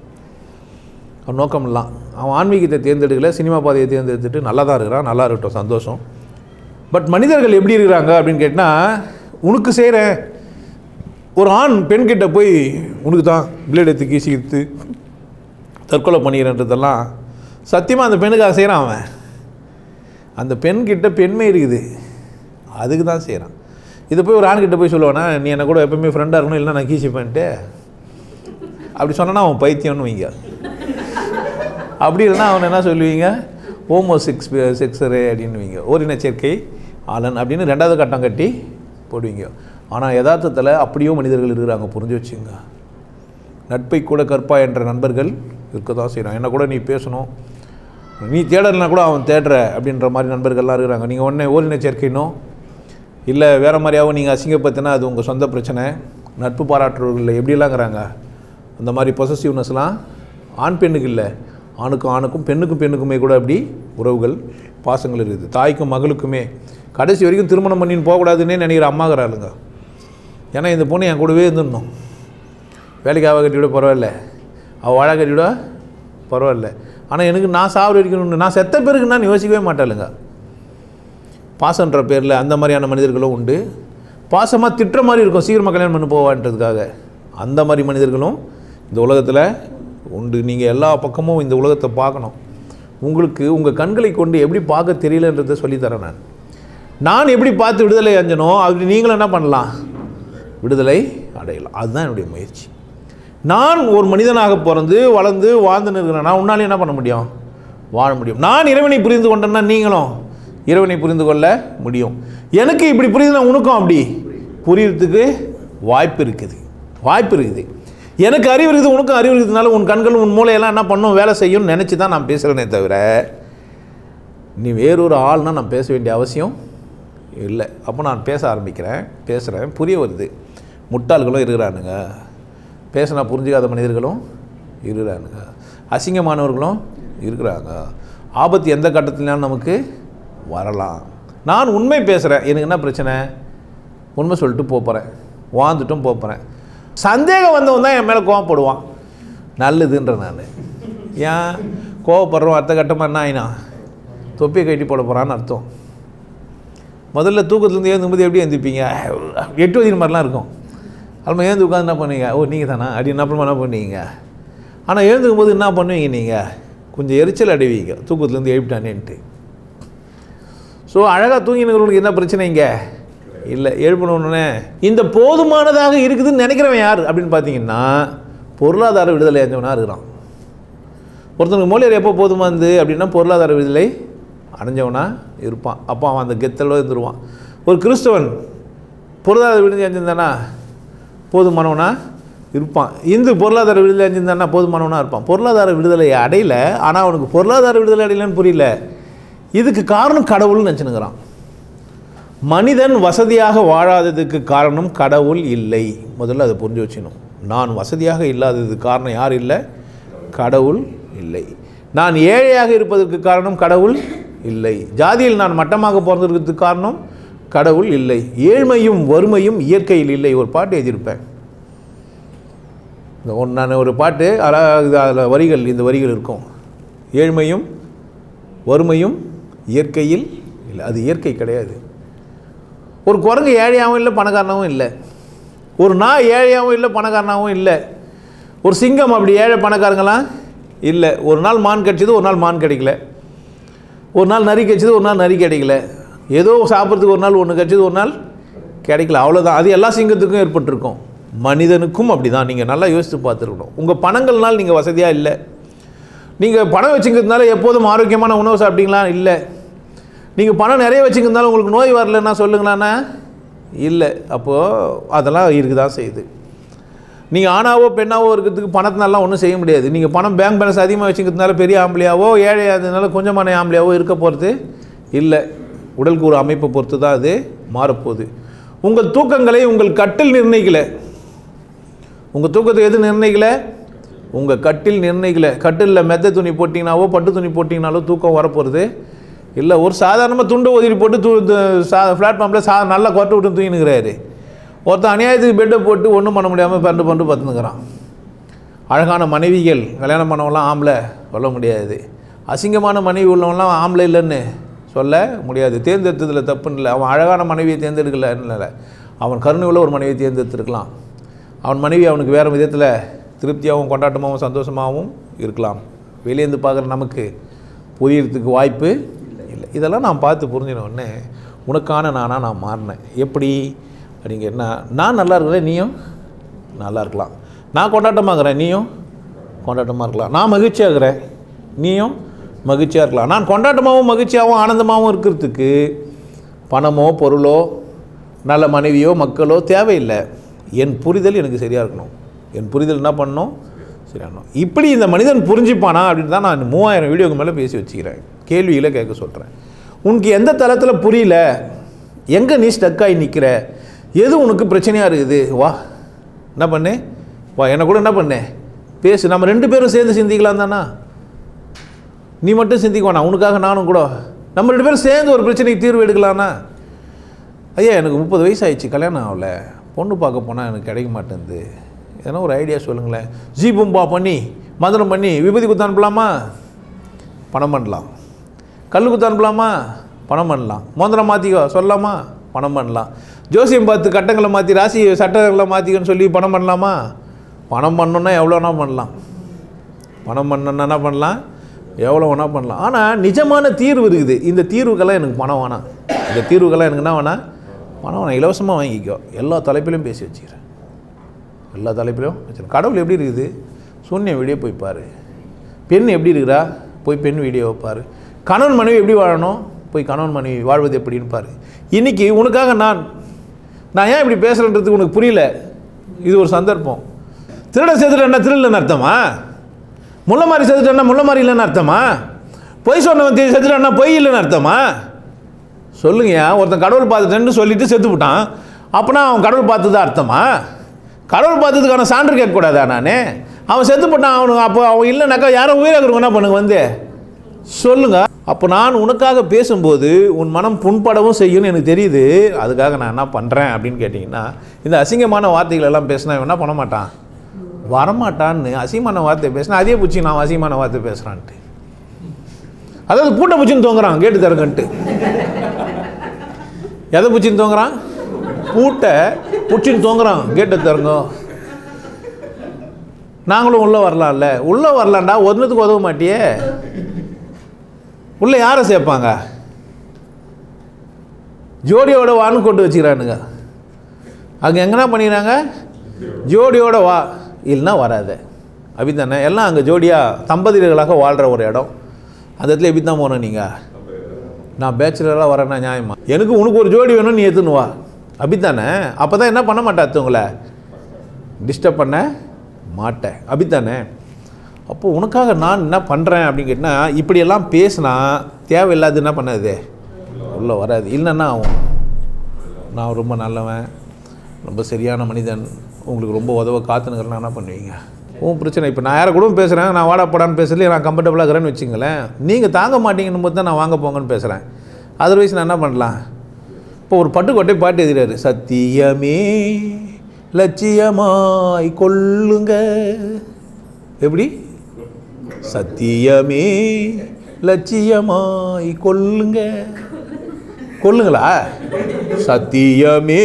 அவன் நோக்கமெல்லாம் அவன் ஆன்மீகத்தை தேர்ந்தெடுக்கல சினிமா பாதையை தேர்ந்தெடுத்துட்டு நல்லா தான் இருக்கிறான் நல்லா இருக்கட்டும் சந்தோஷம் பட் மனிதர்கள் எப்படி இருக்கிறாங்க அப்படின்னு கேட்டால் உனக்கு செய்கிறேன் ஒரு ஆண் பெண்கிட்ட போய் உனக்கு தான் பிளேட் எடுத்து கீசிக்கிட்டு தற்கொலை பண்ணிக்கிறன்றதெல்லாம் சத்தியமாக அந்த பெண்ணுக்காக செய்கிறான் அவன் அந்த பெண்கிட்ட பெண்மை இருக்குது அதுக்கு தான் செய்கிறான் இதை போய் ஒரு ஆண்கிட்ட போய் சொல்லுவானா நீ என்ன கூட எப்பவுமே ஃப்ரெண்டாக இருக்கணும் இல்லைன்னா நான் கீசிப்பேன்ட்டு அப்படி சொன்னா அவன் பைத்தியம்னு வைங்க அப்படி இல்லைன்னா அவன் என்ன சொல்லுவீங்க ஹோமோ செக்ஸ் செக்ஸரு அப்படின்னுவீங்க ஓரின சேர்க்கை ஆளன் அப்படின்னு ரெண்டாவது கட்டம் கட்டி போடுவீங்க ஆனால் யதார்த்தத்தில் அப்படியோ மனிதர்கள் இருக்கிறாங்க புரிஞ்சு வச்சுங்க நட்பை கூட கற்பா என்ற நண்பர்கள் இருக்க தான் செய்கிறான் என்ன கூட நீ பேசணும் நீ தேடலைனா கூட அவன் தேடுற அப்படின்ற மாதிரி நண்பர்கள்லாம் இருக்கிறாங்க நீங்கள் உடனே ஓரின சேர்க்கைனோ இல்லை வேறு மாதிரியாகவும் நீங்கள் அசிங்கப்படுத்தினா அது உங்கள் சொந்த பிரச்சனை நட்பு பாராட்டுறவர்கள் எப்படிலாங்கிறாங்க அந்த மாதிரி பொசசிவ்னஸ்லாம் ஆண் பெண்ணுக்கு இல்லை ஆணுக்கும் ஆணுக்கும் பெண்ணுக்கும் பெண்ணுக்குமே கூட அப்படி உறவுகள் பாசங்கள் இருக்குது தாய்க்கும் மகளுக்குமே கடைசி வரைக்கும் திருமணம் பண்ணின்னு போகக்கூடாதுன்னே நினைக்கிற அம்மாங்கிறாளுங்க ஏன்னா இந்த பொண்ணு என் கூடவே இருந்துடணும் வேலைக்கு அவள் கட்டி விட பரவாயில்ல அவள் வாழை கட்டி விட பரவாயில்ல ஆனால் எனக்கு நான் சாவர இருக்கணும்னு நான் செத்த பேருக்கு நான் யோசிக்கவே மாட்டாளுங்க பாசன்ற பேரில் அந்த மாதிரியான மனிதர்களும் உண்டு பாசமாக திட்டுற மாதிரி இருக்கும் சீக்கிரமாக கல்யாணம் பண்ணி போவான்றதுக்காக அந்த மாதிரி மனிதர்களும் இந்த உலகத்தில் உண்டு நீங்கள் எல்லா பக்கமும் இந்த உலகத்தை பார்க்கணும் உங்களுக்கு உங்கள் கண்களை கொண்டு எப்படி பார்க்க தெரியலன்றதை சொல்லித்தரேன் நான் நான் எப்படி பார்த்து விடுதலை அஞ்சனோ அப்படி நீங்களும் என்ன பண்ணலாம் விடுதலை அடையலாம் அதுதான் என்னுடைய முயற்சி நான் ஒரு மனிதனாக பிறந்து வளர்ந்து வாழ்ந்துன்னு இருக்கிறேன் நான் உன்னாலே என்ன பண்ண முடியும் வாழ முடியும் நான் இறைவனை புரிந்து கொண்டேன்னா நீங்களும் இறைவனை புரிந்து கொள்ள முடியும் எனக்கு இப்படி புரியுதுன்னா உனக்கும் அப்படி புரியறதுக்கு வாய்ப்பு இருக்குது வாய்ப்பு இருக்குது எனக்கு அறிவு இருக்குது உனக்கும் அறிவு இருக்கிறதுனால உன் கண்கள் உன் மூளையெல்லாம் என்ன பண்ணும் வேலை செய்யும்னு நினச்சி தான் நான் பேசுகிறேனே தவிர நீ வேறொரு ஆள்னா நான் பேச வேண்டிய அவசியம் இல்லை அப்போ நான் பேச ஆரம்பிக்கிறேன் பேசுகிறேன் புரிய வருது முட்டாள்களும் இருக்கிறானுங்க பேசினா புரிஞ்சுக்காத மனிதர்களும் இருக்கிறானுங்க அசிங்கமானவர்களும் இருக்கிறாங்க ஆபத்து எந்த கட்டத்திலும் நமக்கு வரலாம் நான் உண்மை பேசுகிறேன் எனக்கு என்ன பிரச்சனை உண்மை சொல்லிட்டு போகிறேன் வாழ்ந்துட்டும் போகிறேன் சந்தேகம் வந்தவன் தான் என் மேலே கோவப்படுவான் நல்லதுன்ற நான் ஏன் கோவப்படுறோம் அடுத்த கட்டமாக என்ன ஆயினா தொப்பியை கட்டி போட போகிறான்னு அர்த்தம் முதல்ல தூக்கத்துலேருந்து ஏந்தும்போது எப்படி எழுந்திருப்பீங்க எட்டு வயது மாதிரிலாம் இருக்கும் அப்புறமா ஏந்து உட்காந்து என்ன பண்ணுவீங்க ஓ நீங்கள் தானா அப்படின்னு அப்புறமா என்ன பண்ணுவீங்க ஆனால் எழுந்துக்கும் போது என்ன பண்ணுவீங்க நீங்கள் கொஞ்சம் எரிச்சல் அடைவீங்க தூக்கத்துலேருந்து எழுப்பிட்டானேன்ட்டு ஸோ அழகாக தூங்கினவங்களுக்கு என்ன பிரச்சனை இங்கே இல்லை எழுப்பணுன்னே இந்த போதுமானதாக இருக்குதுன்னு நினைக்கிறவன் யார் அப்படின்னு பார்த்தீங்கன்னா பொருளாதார விடுதலை அடைஞ்சவனாக இருக்கிறான் ஒருத்தனுக்கு மொழியர் எப்போ போதுமா இருந்து அப்படின்னா பொருளாதார விடுதலை அடைஞ்சவனா இருப்பான் அப்போ அவன் அந்த கெத்தலோ இருந்துருவான் ஒரு கிறிஸ்தவன் பொருளாதார விடுதலை அடைஞ்சிருந்தானா போதுமானவனா இருப்பான் இந்து பொருளாதார விடுதலை அடைஞ்சிருந்தானா போதுமானவனா இருப்பான் பொருளாதார விடுதலை அடையல ஆனால் அவனுக்கு பொருளாதார விடுதலை அடையலன்னு புரியல இதுக்கு காரணம் கடவுள்னு நினச்சினுக்கிறான் மனிதன் வசதியாக வாழாததுக்கு காரணம் கடவுள் இல்லை முதல்ல அதை புரிஞ்சு வச்சுக்கணும் நான் வசதியாக இல்லாததுக்கு காரணம் யார் இல்லை கடவுள் இல்லை நான் ஏழையாக இருப்பதற்கு காரணம் கடவுள் இல்லை ஜாதியில் நான் மட்டமாக பிறந்திருக்கிறதுக்கு காரணம் கடவுள் இல்லை ஏழ்மையும் வறுமையும் இயற்கையில் இல்லை ஒரு பாட்டு எழுதியிருப்பேன் இந்த ஒன்று நான் ஒரு பாட்டு அழகாக அதில் வரிகள் இந்த வரிகள் இருக்கும் ஏழ்மையும் வறுமையும் இயற்கையில் இல்லை அது இயற்கை கிடையாது ஒரு குரங்கு ஏழையாகவும் இல்லை பணக்காரனாகவும் இல்லை ஒரு நாய் ஏழையாகவும் இல்லை பணக்காரனாகவும் இல்லை ஒரு சிங்கம் அப்படி ஏழை பணக்காரங்களாம் இல்லை ஒரு நாள் மான் கிடைச்சது ஒரு நாள் மான் கிடைக்கல ஒரு நாள் நரி கிடைச்சது ஒரு நாள் நரி கிடைக்கல ஏதோ சாப்பிட்றதுக்கு ஒரு நாள் ஒன்று கிடைச்சது ஒரு நாள் கிடைக்கல அவ்வளோதான் அது எல்லா சிங்கத்துக்கும் ஏற்பட்டிருக்கும் மனிதனுக்கும் அப்படி தான் நீங்கள் நல்லா யோசித்து பார்த்துருக்கணும் உங்கள் பணங்கள்னால் நீங்கள் வசதியாக இல்லை நீங்கள் பணம் வச்சுக்கிறதுனால எப்போதும் ஆரோக்கியமான உணவு சாப்பிட்டீங்களா இல்லை நீங்கள் பணம் நிறைய வச்சுக்கிறதுனால உங்களுக்கு நோய் வரலன்னா சொல்லுங்களாண்ணா இல்லை அப்போது அதெல்லாம் இருக்குது தான் செய்யுது நீங்கள் ஆணாவோ பெண்ணாவோ இருக்கிறதுக்கு பணத்தினாலாம் ஒன்றும் செய்ய முடியாது நீங்கள் பணம் பேங்க் பேலன்ஸ் அதிகமாக வச்சுக்கிறதுனால பெரிய ஆம்பளையாவோ ஏழையாததுனால கொஞ்சமான ஆம்பளையாவோ இருக்க போகிறது இல்லை உடல் கூறு அமைப்பை பொறுத்து தான் அது மாறப்போகுது உங்கள் தூக்கங்களை உங்கள் கட்டில் நிர்ணயிக்கலை உங்கள் தூக்கத்தை எது நிர்ணயிக்கல உங்கள் கட்டில் நிர்ணயிக்கல கட்டிலில் மெத்த துணி போட்டிங்கனாவோ பட்டு துணி போட்டிங்கனாலோ தூக்கம் வரப்போகிறது இல்லை ஒரு சாதாரணமாக துண்டை ஒதுரி போட்டு தூ து- சா பிளாட்ஃபார்மில் சா நல்லா கொட்டை விட்டு தூங்கினுக்கிறாரு ஒருத்தன் அநியாயத்துக்கு பெட்டை போட்டு ஒன்றும் பண்ண முடியாமல் பண்டு பண்டு பத்துனுக்கிறான் அழகான மனைவிகள் கல்யாணம் பண்ணவங்களாம் ஆம்பளை சொல்ல முடியாது அசிங்கமான மனைவி உள்ளவங்களாம் ஆம்பளை இல்லைன்னு சொல்ல முடியாது தேர்ந்தெடுத்ததில் தப்புன்னு இல்லை அவன் அழகான மனைவியை தேர்ந்தெடுக்கலன்னு இல்லை அவன் கருணை உள்ள ஒரு மனைவியை தேர்ந்தெடுத்திருக்கலாம் அவன் மனைவி அவனுக்கு வேறு விதத்தில் திருப்தியாகவும் கொண்டாட்டமாகவும் சந்தோஷமாகவும் இருக்கலாம் வெளியேந்து பார்க்குற நமக்கு புரியறதுக்கு வாய்ப்பு இல்லை இதெல்லாம் நான் பார்த்து புரிஞ்சின உடனே உனக்கான நானாக நான் மாறினேன் எப்படி அப்படிங்கன்னா நான் நல்லா இருக்கிறேன் நீயும் நல்லா இருக்கலாம் நான் கொண்டாட்டமாக இருக்கிறேன் நீயும் கொண்டாட்டமாக இருக்கலாம் நான் மகிழ்ச்சியாக இருக்கிறேன் நீயும் மகிழ்ச்சியாக இருக்கலாம் நான் கொண்டாட்டமாகவும் மகிழ்ச்சியாகவும் ஆனந்தமாகவும் இருக்கிறதுக்கு பணமோ பொருளோ நல்ல மனைவியோ மக்களோ தேவையில்லை என் புரிதல் எனக்கு சரியாக இருக்கணும் என் புரிதல் என்ன பண்ணணும் சரியாகணும் இப்படி இந்த மனிதன் புரிஞ்சுப்பானா அப்படின்னு தான் நான் மூவாயிரம் வீடியோக்கு மேலே பேசி வச்சுக்கிறேன் கேள்விகளை கேட்க சொல்கிறேன் உனக்கு எந்த தளத்தில் புரியல எங்கே நீ ஸ்டக்காகி நிற்கிற எது உனக்கு பிரச்சனையாக இருக்குது வா என்ன பண்ணு வா என்னை கூட என்ன பண்ணு பேசு நம்ம ரெண்டு பேரும் சேர்ந்து சிந்திக்கலாம் தானா நீ மட்டும் சிந்திக்க வேணாம் உனக்காக நானும் கூட நம்ம ரெண்டு பேரும் சேர்ந்து ஒரு பிரச்சனைக்கு தீர்வு எடுக்கலாம்னா ஐயா எனக்கு முப்பது வயசு ஆயிடுச்சு கல்யாணம் ஆகல பொண்ணு பார்க்க போனால் எனக்கு கிடைக்க மாட்டேங்குது எதனா ஒரு ஐடியா சொல்லுங்களேன் ஜீபும்பா பண்ணி மந்திரம் பண்ணி விபூதி குத்து அனுப்பலாமா பணம் பண்ணலாம் கல் குத்து அனுப்பலாமா பணம் பண்ணலாம் மோந்திரம் மாற்றிக்கோ சொல்லலாமா பணம் பண்ணலாம் ஜோசியம் பார்த்து கட்டங்களை மாற்றி ராசி சட்டங்களை மாற்றிக்கன்னு சொல்லி பணம் பண்ணலாமா பணம் பண்ணணுன்னா எவ்வளோனா பண்ணலாம் பணம் பண்ணணுன்னா என்ன பண்ணலாம் எவ்வளோ வேணா பண்ணலாம் ஆனால் நிஜமான தீர்வு இருக்குது இந்த தீர்வுக்கெல்லாம் எனக்கு பணம் வேணாம் இந்த தீர்வுக்கெல்லாம் எனக்கு என்ன வேணாம் பணம் வேணாம் இலவசமாக வாங்கிக்கோ எல்லா தலைப்பிலையும் பேசி வச்சுக்கிறேன் எல்லா தலைப்பிலையும் வச்சுருக்கேன் கடவுள் எப்படி இருக்குது சூன்யம் வீடியோ போய் பாரு பெண் எப்படி இருக்கிறா போய் பெண் வீடியோவை பாரு கணவன் மனைவி எப்படி வாழணும் போய் கணவன் மனைவி வாழ்வது எப்படின்னு பாரு இன்றைக்கி உனக்காக நான் நான் ஏன் இப்படி பேசுகிறேன்றது உனக்கு புரியல இது ஒரு சந்தர்ப்பம் திருட சேர்த்துட்டேன்னா திருடலன்னு அர்த்தமா முள்ள மாதிரி செத்துட்டேன்னா முள்ள மாதிரி இல்லைன்னு அர்த்தமா பொய் சொன்னவன் தீ- செத்துட்டான்னா பொய் இல்லைன்னு அர்த்தமா சொல்லுங்கய்யா ஒருத்தன் கடவுள் பார்த்துட்டேன்னு சொல்லிட்டு செத்து விட்டான் அப்போனா அவன் கடவுள் பார்த்தது அர்த்தமா கடவுள் பார்த்ததுக்கான சான்று கேட்கக்கூடாதா நான் அவன் செத்து போட்டான் அவனுக்கு அப்போ அவன் இல்லைனாக்கா யாரோ உயிராக என்ன பண்ணுங்க வந்து சொல்லுங்க அப்போ நான் உனக்காக பேசும்போது உன் மனம் புண்படவும் செய்யும்னு எனக்கு தெரியுது அதுக்காக நான் என்ன பண்ணுறேன் அப்படின்னு கேட்டிங்கன்னா இந்த அசிங்கமான வார்த்தைகள் எல்லாம் பேசினா இவன் என்ன பண்ண மாட்டான் வரமாட்டான்னு அசிங்கமான வார்த்தை பேசினா அதே பூச்சி நான் அசிங்கமான வார்த்தை பேசுகிறான்ட்டு அதாவது பூட்டை பூச்சின்னு தோங்குறான் கேட்டு தரங்கன்ட்டு எதை பூச்சின்னு தோங்குறான் பூட்டை பூச்சின்னு தோங்குறான் கேட்டு தருங்க நாங்களும் உள்ளே வரலாம்ல உள்ளே வரலாம்டா ஒன்றுத்துக்கு உதவ மாட்டியே உள்ளே யாரை சேர்ப்பாங்க ஜோடியோட வான்னு கொண்டு வச்சுக்கிறானுங்க அங்கே எங்கன்னா பண்ணிக்கிறாங்க ஜோடியோட வா இல்லைன்னா வராத அப்படித்தானே எல்லாம் அங்கே ஜோடியாக தம்பதியர்களாக வாழ்கிற ஒரு இடம் அந்த இடத்துல எப்படி தான் போனோம் நீங்கள் நான் பேச்சுலராக வரேன்னா நியாயமா எனக்கு உனக்கு ஒரு ஜோடி வேணும் நீ எடுத்துன்னு வா அப்படித்தானே அப்போ தான் என்ன பண்ண மாட்டா அடுத்தவங்கள டிஸ்டர்ப் பண்ண மாட்டேன் அப்படித்தானே அப்போ உனக்காக நான் என்ன பண்ணுறேன் அப்படின்னு கேட்டால் இப்படியெல்லாம் பேசினா தேவையில்லாது என்ன பண்ணாது உள்ளே வராது இல்லைன்னா ஆகும் நான் ரொம்ப நல்லவன் ரொம்ப சரியான மனிதன் உங்களுக்கு ரொம்ப உதவ காத்துனுக்கிறேன்னா என்ன பண்ணுவீங்க உன் பிரச்சனை இப்போ நான் யாரை கூட பேசுகிறேன் நான் வாடா போடான்னு பேசல நான் கம்ஃபர்டபுளாக இருக்கிறேன்னு வச்சுங்களேன் நீங்கள் தாங்க மாட்டீங்கன்னு போது தான் நான் வாங்க போங்கன்னு பேசுகிறேன் அதர்வைஸ் நான் என்ன பண்ணலாம் இப்போ ஒரு பட்டுக்கோட்டை பாட்டு எழுதுறாரு சத்தியமே லட்சியமாய் கொள்ளுங்க எப்படி சத்தியமே லட்சியமாய் கொள்ளுங்க கொல்லுங்களா சத்தியமே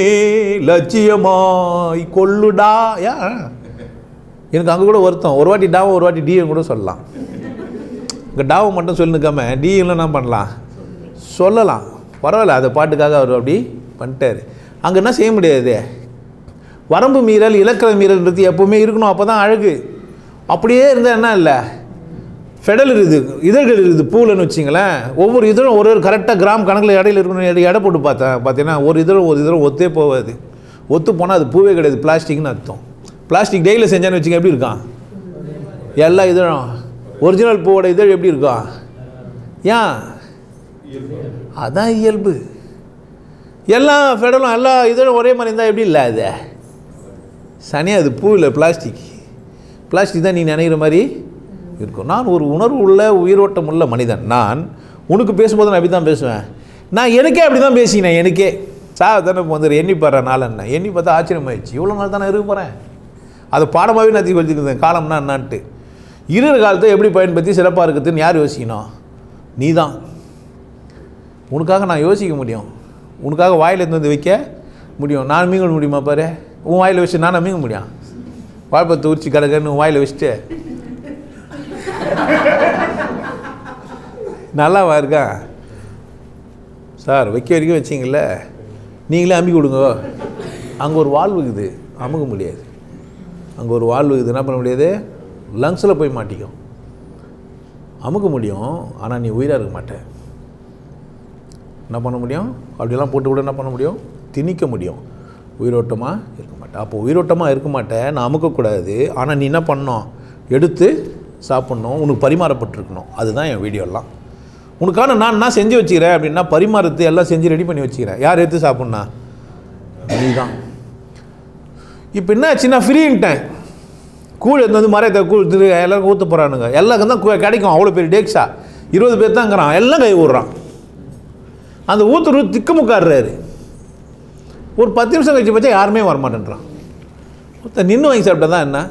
லட்சியமாய் கொல்லுடா யா எனக்கு அங்கே கூட வருத்தம் ஒரு வாட்டி டாவும் ஒரு வாட்டி டியும் கூட சொல்லலாம் இங்கே டாவை மட்டும் சொல்லிருக்காம டியும் என்ன பண்ணலாம் சொல்லலாம் பரவாயில்ல அந்த பாட்டுக்காக அவர் அப்படி பண்ணிட்டாரு அங்கே என்ன செய்ய முடியாது வரம்பு மீறல் இலக்கண மீறல்ன்றது எப்போவுமே இருக்கணும் அப்போ தான் அழகு அப்படியே இருந்தால் என்ன இல்லை ஃபெடல் இருக்குது இதழ்கள் இருக்குது பூலன்னு வச்சிங்களேன் ஒவ்வொரு இதழும் ஒரு ஒரு கரெக்டாக கிராம் கணக்கில் இடையில இருக்கணும் எடை எடை போட்டு பார்த்தேன் பார்த்தீங்கன்னா ஒரு இதழும் ஒரு இதழும் ஒத்தே போகாது ஒத்து போனால் அது பூவே கிடையாது பிளாஸ்டிக்னு அர்த்தம் பிளாஸ்டிக் டெய்லியில் செஞ்சான்னு வச்சுங்க எப்படி இருக்கான் எல்லா இதழும் ஒரிஜினல் பூவோட இதழ் எப்படி இருக்கும் ஏன் அதான் இயல்பு எல்லா ஃபெடலும் எல்லா இதழும் ஒரே மாதிரி இருந்தால் எப்படி இல்லை அது சனி அது பூ இல்லை பிளாஸ்டிக் பிளாஸ்டிக் தான் நீ நினைக்கிற மாதிரி இருக்கும் நான் ஒரு உணர்வு உள்ள உயிரோட்டம் உள்ள மனிதன் நான் உனக்கு பேசும்போது நான் அப்படி தான் பேசுவேன் நான் எனக்கே அப்படி தான் பேசினேன் எனக்கே சா தானே வந்து எண்ணி பாடுற நாள் என்ன எண்ணி பார்த்தா ஆச்சரியமாயிடுச்சு இவ்வளோ நாள் தானே இருக்க போகிறேன் அது பாடமாகவே நான் தீ வச்சுருந்தேன் காலம்னா என்னான்ட்டு இருக்கிற காலத்தை எப்படி பயன்படுத்தி சிறப்பாக இருக்குதுன்னு யார் யோசிக்கணும் நீ தான் உனக்காக நான் யோசிக்க முடியும் உனக்காக வாயில் எடுத்து வந்து வைக்க முடியும் நான் மீங்க முடியுமா பாரு உன் வாயில் வச்சு நானே மீங்க முடியும் வாழைப்பத்தை உரிச்சு கிடக்குன்னு உன் வாயில் வச்சுட்டு நல்லாவா இருக்கா சார் வைக்க வரைக்கும் வச்சிங்கள நீங்களே அமுக்கி கொடுங்க அங்கே ஒரு வால்வு இருக்குது அமுக்க முடியாது அங்கே ஒரு வால்வு இருக்குது என்ன பண்ண முடியாது லங்ஸில் போய் மாட்டிக்கும் அமுக்க முடியும் ஆனால் நீ உயிராக இருக்க மாட்டே என்ன பண்ண முடியும் அப்படியெல்லாம் போட்டு விட என்ன பண்ண முடியும் திணிக்க முடியும் உயிரோட்டமாக இருக்க மாட்டேன் அப்போ உயிரோட்டமாக இருக்க மாட்டேன் நான் அமுக்கக்கூடாது ஆனால் நீ என்ன பண்ணணும் எடுத்து சாப்பிட்ணும் உனக்கு பரிமாறப்பட்டிருக்கணும் அதுதான் என் வீடியோலாம் உனக்கான நான் என்ன செஞ்சு வச்சுக்கிறேன் அப்படின்னா பரிமாறத்து எல்லாம் செஞ்சு ரெடி பண்ணி வச்சுக்கிறேன் யார் எடுத்து சாப்பிட்ணா நீ தான் இப்போ என்ன ஆச்சுன்னா ஃப்ரீன்ட்டேன் கூழ் எடுத்து வந்து மரத்தை கூழ் எடுத்துட்டு எல்லாருக்கும் ஊற்ற போகிறானுங்க எல்லாருக்கும் தான் கு- கிடைக்கும் அவ்வளோ பெரிய டேக்ஸா இருபது பேர் தான்ங்கிறான் எல்லாம் கை விடுறான் அந்த ஊத்துரு திக்குமுக்காடுறாரு ஒரு பத்து நிமிஷம் கழிச்சு பார்த்தா யாருமே வரமாட்டேன்றான் ஒருத்தன் நின்று வாங்கி சாப்பிட்டா தான் என்ன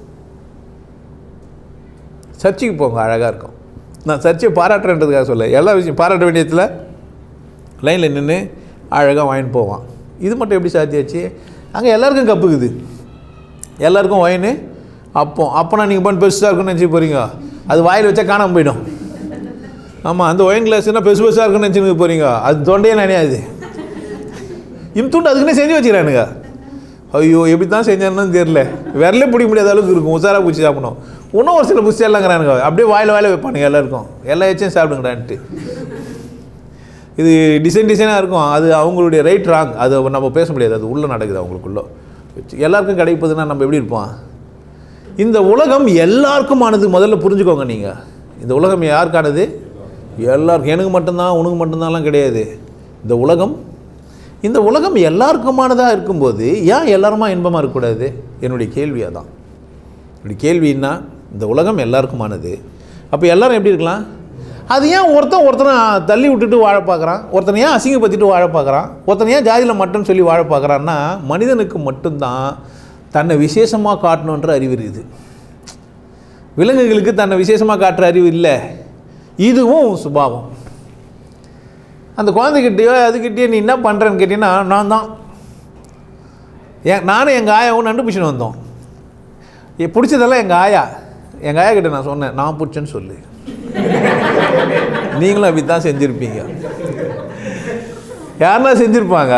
சர்ச்சுக்கு போங்க அழகாக இருக்கும் நான் சர்ச்சை பாராட்டுறேன்றதுக்காக சொல்ல எல்லா விஷயம் பாராட்ட வேண்டியதில் லைனில் நின்று அழகாக வாங்கிட்டு போவான் இது மட்டும் எப்படி சாத்தியாச்சு அங்கே எல்லாருக்கும் கப்புக்குது எல்லாருக்கும் ஒயின்னு அப்போ அப்போனா நீங்கள் பண்ண பெருசாக இருக்குன்னு நினச்சி போகிறீங்க அது வாயில் வச்சா காணாமல் போயிடும் ஆமாம் அந்த ஒயின் கிளாஸ்னா பெருசு பெருசாக இருக்குன்னு நினச்சின்னு போகிறீங்க அது தொண்டையே நினையாது இம்துண்டு அதுக்குன்னே செஞ்சு வச்சுக்கிறானுங்க ஐயோ எப்படி தான் செஞ்சான்னு தெரில விரலே பிடிக்க முடியாத அளவுக்கு இருக்கும் உசாராக பூச்சி சாப்பிடணும் இன்னும் ஒரு சில புஸ்தி எல்லாங்கிறானுங்க அப்படியே வாயில் வாயில் வைப்பானுங்க எல்லாருக்கும் எல்லா எச்சையும் சாப்பிடுங்கடான்ட்டு இது டிசைன் டிசைனாக இருக்கும் அது அவங்களுடைய ரைட் ராங் அது நம்ம பேச முடியாது அது உள்ளே நடக்குது அவங்களுக்குள்ள எல்லாருக்கும் கிடைப்பதுன்னா நம்ம எப்படி இருப்போம் இந்த உலகம் எல்லாருக்குமானது முதல்ல புரிஞ்சுக்கோங்க நீங்கள் இந்த உலகம் யாருக்கானது எல்லாருக்கும் எனக்கு மட்டும்தான் உனக்கு மட்டும்தான்லாம் கிடையாது இந்த உலகம் இந்த உலகம் எல்லாருக்குமானதாக இருக்கும்போது ஏன் எல்லாருமா இன்பமாக இருக்கக்கூடாது என்னுடைய கேள்வி அதான் என்னுடைய கேள்வின்னா இந்த உலகம் எல்லாருக்குமானது அப்போ எல்லாரும் எப்படி இருக்கலாம் அது ஏன் ஒருத்தன் ஒருத்தனை தள்ளி விட்டுட்டு வாழ பார்க்குறான் ஒருத்தனை ஏன் அசிங்கப்படுத்திட்டு வாழ பார்க்குறான் ஒருத்தனை ஏன் ஜாதியில் மட்டும் சொல்லி வாழ பார்க்குறான்னா மனிதனுக்கு மட்டும்தான் தன்னை விசேஷமாக காட்டணுன்ற அறிவு இருக்குது விலங்குகளுக்கு தன்னை விசேஷமாக காட்டுற அறிவு இல்லை இதுவும் சுபாவம் அந்த குழந்தைகிட்டயோ அதுக்கிட்டேயோ நீ என்ன பண்ணுறேன்னு கேட்டீங்கன்னா நான் தான் என் நானும் எங்கள் ஆயாவும் நண்டு பிடிச்சின்னு வந்தோம் எ- பிடிச்சதெல்லாம் எங்கள் ஆயா எங்கள் ஆயா கிட்ட நான் சொன்னேன் நான் பிடிச்சேன்னு சொல்லு நீங்களும் அப்படி தான் செஞ்சுருப்பீங்க யாருன்னா செஞ்சுருப்பாங்க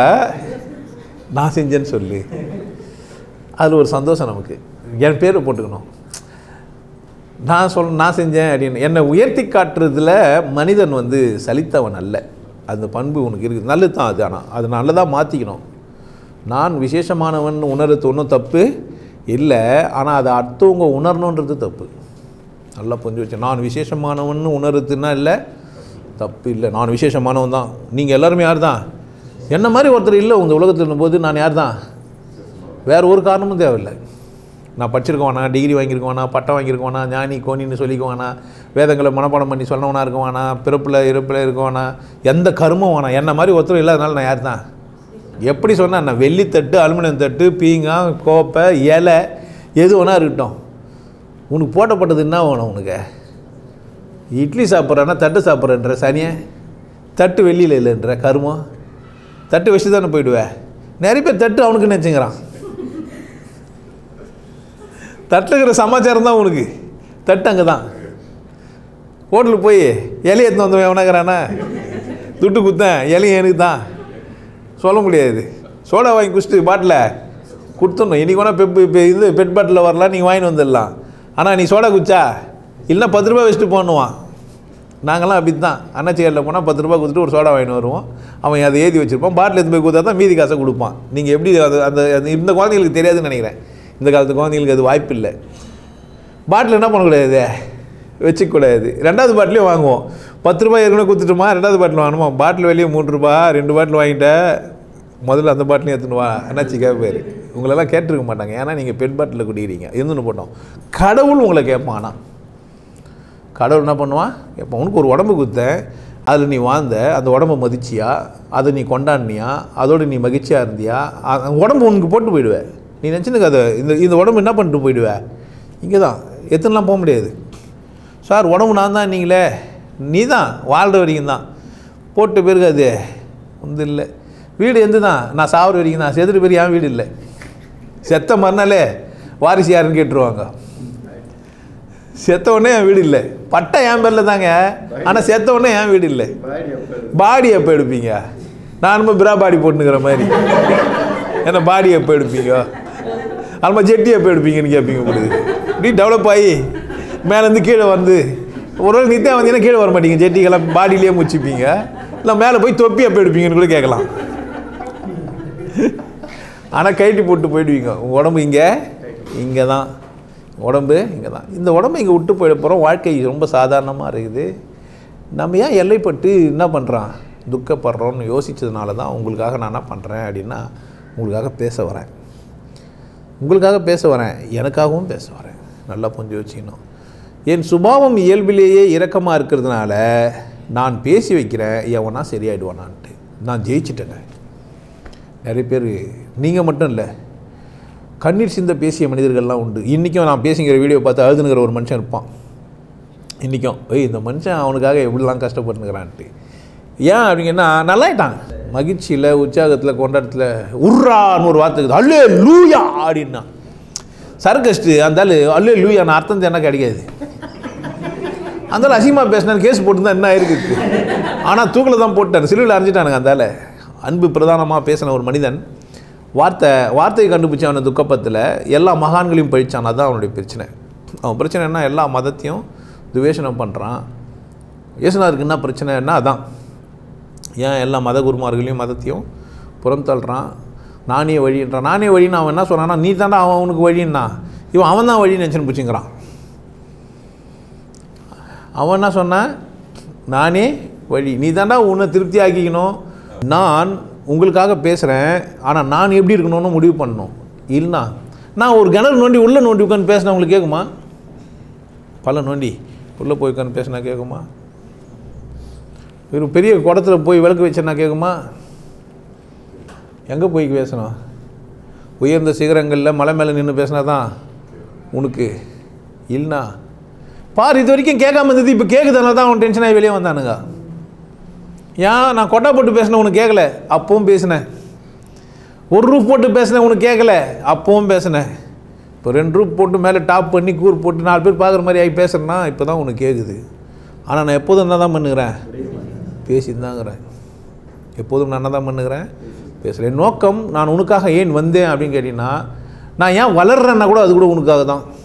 நான் செஞ்சேன்னு சொல்லு அதில் ஒரு சந்தோஷம் நமக்கு என் பேரை போட்டுக்கணும் நான் சொல் நான் செஞ்சேன் அப்படின்னு என்னை உயர்த்தி காட்டுறதுல மனிதன் வந்து சலித்தவன் அல்ல அந்த பண்பு உனக்கு இருக்குது நல்லது தான் அது ஆனால் அது நல்லதாக மாற்றிக்கணும் நான் விசேஷமானவன் உணர்றது ஒன்றும் தப்பு இல்லை ஆனால் அதை அடுத்தவங்க உணரணுன்றது தப்பு நல்லா புரிஞ்சு வச்சு நான் விசேஷமானவன் உணர்றதுன்னா இல்லை தப்பு இல்லை நான் விசேஷமானவன் தான் நீங்கள் எல்லாருமே யார் தான் என்ன மாதிரி ஒருத்தர் இல்லை உங்கள் உலகத்தில் இருந்தபோது நான் யார் தான் வேறு ஒரு காரணமும் தேவையில்லை நான் படிச்சிருக்கவானா டிகிரி வாங்கியிருக்கவானா பட்டம் வாங்கியிருக்கவானா ஞானி கோனின்னு சொல்லிக்குவானா வேதங்களை மனப்பாடம் பண்ணி சொன்னவனா இருக்கவானா பிறப்பில் இறப்பில் இருக்கவானா எந்த கருமம் வேணாம் என்ன மாதிரி ஒருத்தர் இல்லாதனால நான் யார் தான் எப்படி சொன்னால் நான் வெள்ளித்தட்டு அலுமினியம் தட்டு பீங்கான் கோப்பை இலை எது வேணா இருக்கட்டும் உனக்கு போட்டப்பட்டது என்ன வேணும் உனக்கு இட்லி சாப்பிட்றேன்னா தட்டு சாப்பிட்றேன்ற சனியை தட்டு வெளியில் இல்லைன்ற கருமம் தட்டு வச்சு தானே போயிடுவேன் நிறைய பேர் தட்டு அவனுக்கு நினச்சிங்கிறான் தட்டில் இருக்கிற சமாச்சாரம் தான் உனக்கு தட்டு அங்கே தான் ஹோட்டலுக்கு போய் இலையை எடுத்து வந்தவன் எவனாகிறானா துட்டு குத்தேன் இலையும் எனக்கு தான் சொல்ல முடியாது சோடா வாங்கி குடிச்சிட்டு பாட்டில் கொடுத்துடணும் இன்றைக்கி வேணால் பெப்பு இப்போ இது பெட் பாட்டில் வரலாம் நீங்கள் வாங்கிட்டு வந்துடலாம் ஆனால் நீ சோடா குச்சா இல்லைன்னா பத்து ரூபா வச்சுட்டு போகணுவான் நாங்களாம் அப்படி தான் அண்ணாச்சி கடையில் போனால் பத்து ரூபா கொடுத்துட்டு ஒரு சோடா வாங்கிட்டு வருவோம் அவன் அதை ஏற்றி வச்சுருப்பான் பாட்டில் எடுத்து போய் கொடுத்தா தான் மீதி காசை கொடுப்பான் நீங்கள் எப்படி அது அந்த அந்த- இந்த குழந்தைங்களுக்கு தெரியாதுன்னு நினைக்கிறேன் இந்த காலத்து குழந்தைங்களுக்கு அது வாய்ப்பு இல்லை பாட்டில் என்ன பண்ணக்கூடாது வச்சுக்கூடாது ரெண்டாவது பாட்டிலையும் வாங்குவோம் பத்து ரூபாய் ஏற்கனவே கொடுத்துட்டுமா ரெண்டாவது பாட்டில் வாங்கணுமா பாட்டில் வெளியே மூணு ரூபா ரெண்டு பாட்டில் வாங்கிட்டேன் முதல்ல அந்த பாட்டிலையும் எடுத்துன்னு வா என்னாச்சு கேட்பாரு உங்களெல்லாம் கேட்டிருக்க மாட்டாங்க ஏன்னா நீங்கள் பெட் பாட்டில் குடிக்கிறீங்க இருந்துன்னு போட்டோம் கடவுள் உங்களை கேட்பான் ஆனால் கடவுள் என்ன பண்ணுவான் இப்போ உனக்கு ஒரு உடம்பு கொடுத்தேன் அதில் நீ வாழ்ந்த அந்த உடம்பை மதிச்சியா அதை நீ கொண்டாடினியா அதோடு நீ மகிழ்ச்சியாக இருந்தியா அ- உடம்பு உனக்கு போட்டு போயிடுவே நீ நினச்சினுக்கு அதை இந்த இந்த உடம்பு என்ன பண்ணிட்டு போயிடுவே இங்கே தான் எத்தனைலாம் போக முடியாது சார் உடம்பு நான் தான் நீங்களே நீ தான் வாழ்கிற வரைக்கும் தான் போட்ட பிறகு அது வந்து இல்லை வீடு எந்த தான் நான் சாவர வரைக்கும் தான் செத்துட்டு பிறகு என் வீடு இல்லை செத்த மறுநாளே வாரிசு யாருன்னு கேட்டுருவாங்க செத்த உடனே என் வீடு இல்லை பட்டை என் பேரில் தாங்க ஆனால் செத்த உடனே என் வீடு இல்லை பாடி அப்போ பாடி எப்போ எடுப்பீங்க நான் ரொம்ப பிரா பாடி போட்டுங்கிற மாதிரி என்ன பாடி எப்போ எடுப்பீங்க அல்மா ஜெட்டி எப்போ எடுப்பீங்கன்னு கேட்பீங்க உங்களுக்கு இப்படி டெவலப் ஆகி மேலேருந்து கீழே வந்து ஒரு நாள் நித்தியம் வந்தீங்கன்னா கீழே வர மாட்டீங்க ஜெட்டிக்கெல்லாம் பாடியிலேயே முச்சிப்பீங்க இல்லை மேலே போய் தொப்பி எப்போ எடுப்பீங்கன்னு கூட கேட்கலாம் ஆனால் கைட்டி போட்டு போயிடுவீங்க உங்கள் உடம்பு இங்கே இங்கே தான் உடம்பு இங்கே தான் இந்த உடம்பு இங்கே விட்டு போயிட போகிறோம் வாழ்க்கை ரொம்ப சாதாரணமாக இருக்குது நம்ம ஏன் எல்லைப்பட்டு என்ன பண்ணுறான் துக்கப்படுறோன்னு யோசித்ததுனால தான் உங்களுக்காக நான் என்ன பண்ணுறேன் அப்படின்னா உங்களுக்காக பேச வரேன் உங்களுக்காக பேச வரேன் எனக்காகவும் பேச வரேன் நல்லா புரிஞ்சு வச்சுக்கணும் என் சுபாவம் இயல்பிலேயே இரக்கமாக இருக்கிறதுனால நான் பேசி வைக்கிறேன் எவனா சரியாயிடுவானான்ட்டு நான் ஜெயிச்சிட்டேங்க நிறைய பேர் நீங்கள் மட்டும் இல்லை கண்ணீர் சிந்த பேசிய மனிதர்கள்லாம் உண்டு இன்றைக்கும் நான் பேசிங்கிற வீடியோ பார்த்து அழுதுனுங்கிற ஒரு மனுஷன் இருப்பான் இன்றைக்கும் ஏய் இந்த மனுஷன் அவனுக்காக எப்படிலாம் கஷ்டப்பட்டுங்கிறான்ட்டு ஏன் அப்படிங்கன்னா நல்லாயிட்டான் மகிழ்ச்சியில் உற்சாகத்தில் கொண்டாட்டத்தில் உர்றான்னு ஒரு வார்த்தை இருக்குது அல்லே லூயா அப்படின்னா சர்க்கஸ்ட்டு அந்த ஆள் அல்லே லூயா நான் அர்த்தம் என்ன கிடைக்காது அந்த ஆள் அசிங்கமாக பேசினாரு கேஸ் போட்டுருந்தா என்ன இருக்குது ஆனால் தூக்கில் தான் போட்டார் சிலுவையில் அரைஞ்சிட்டானுங்க அந்த ஆளை அன்பு பிரதானமாக பேசின ஒரு மனிதன் வார்த்தை வார்த்தையை கண்டுபிடிச்ச அவனை துக்கப்பத்தில் எல்லா மகான்களையும் பழிச்சான் அதான் அவனுடைய பிரச்சனை அவன் பிரச்சனை என்ன எல்லா மதத்தையும் துவேஷனம் பண்ணுறான் இயேசுனாருக்கு என்ன பிரச்சனைன்னா அதான் ஏன் எல்லா மத குருமார்களையும் மதத்தையும் புறம் தள்ளுறான் நானே வழின்றான் நானே வழின்னு அவன் என்ன சொன்னான்னா நீ தாண்டா அவன் அவனுக்கு வழின்னா இவன் அவன் தான் வழி நினச்சின்னு பிடிச்சிங்கிறான் அவன் என்ன சொன்னான் நானே வழி நீ தாண்டா உன்னை திருப்தி ஆக்கிக்கணும் நான் உங்களுக்காக பேசுகிறேன் ஆனால் நான் எப்படி இருக்கணும்னு முடிவு பண்ணணும் இல்லைனா நான் ஒரு கிணறு நோண்டி உள்ளே நோண்டி உட்காந்து பேசினா உங்களுக்கு கேட்குமா பல நோண்டி உள்ளே போய் உட்காந்து பேசினா கேட்குமா ஒரு பெரிய குடத்துல போய் விளக்கு வச்சேன்னா கேட்குமா எங்கே போய் பேசணும் உயர்ந்த சிகரங்களில் மலை மேலே நின்று பேசினா தான் உனக்கு இல்லைனா பார் இது வரைக்கும் கேட்காம இருந்தது இப்போ கேட்குதுனால தான் அவன் டென்ஷனாகி வெளியே வந்தானுங்க ஏன் நான் கொட்டா போட்டு பேசினேன் உனக்கு கேட்கல அப்பவும் பேசினேன் ஒரு ரூப் போட்டு பேசினேன் உனக்கு கேட்கல அப்பவும் பேசினேன் இப்போ ரெண்டு ரூப் போட்டு மேலே டாப் பண்ணி கூர் போட்டு நாலு பேர் பார்க்குற மாதிரி ஆகி பேசுகிறேன்னா இப்போ தான் உனக்கு கேட்குது ஆனால் நான் எப்போதும் என்ன தான் பண்ணுகிறேன் பேசிட்டு தாங்கிறேன் எப்போதும் நான் என்ன தான் பண்ணுகிறேன் பேசுகிறேன் என் நோக்கம் நான் உனக்காக ஏன் வந்தேன் அப்படின்னு கேட்டிங்கன்னா நான் ஏன் வளர்றேன்னா கூட அது கூட உனக்காக தான்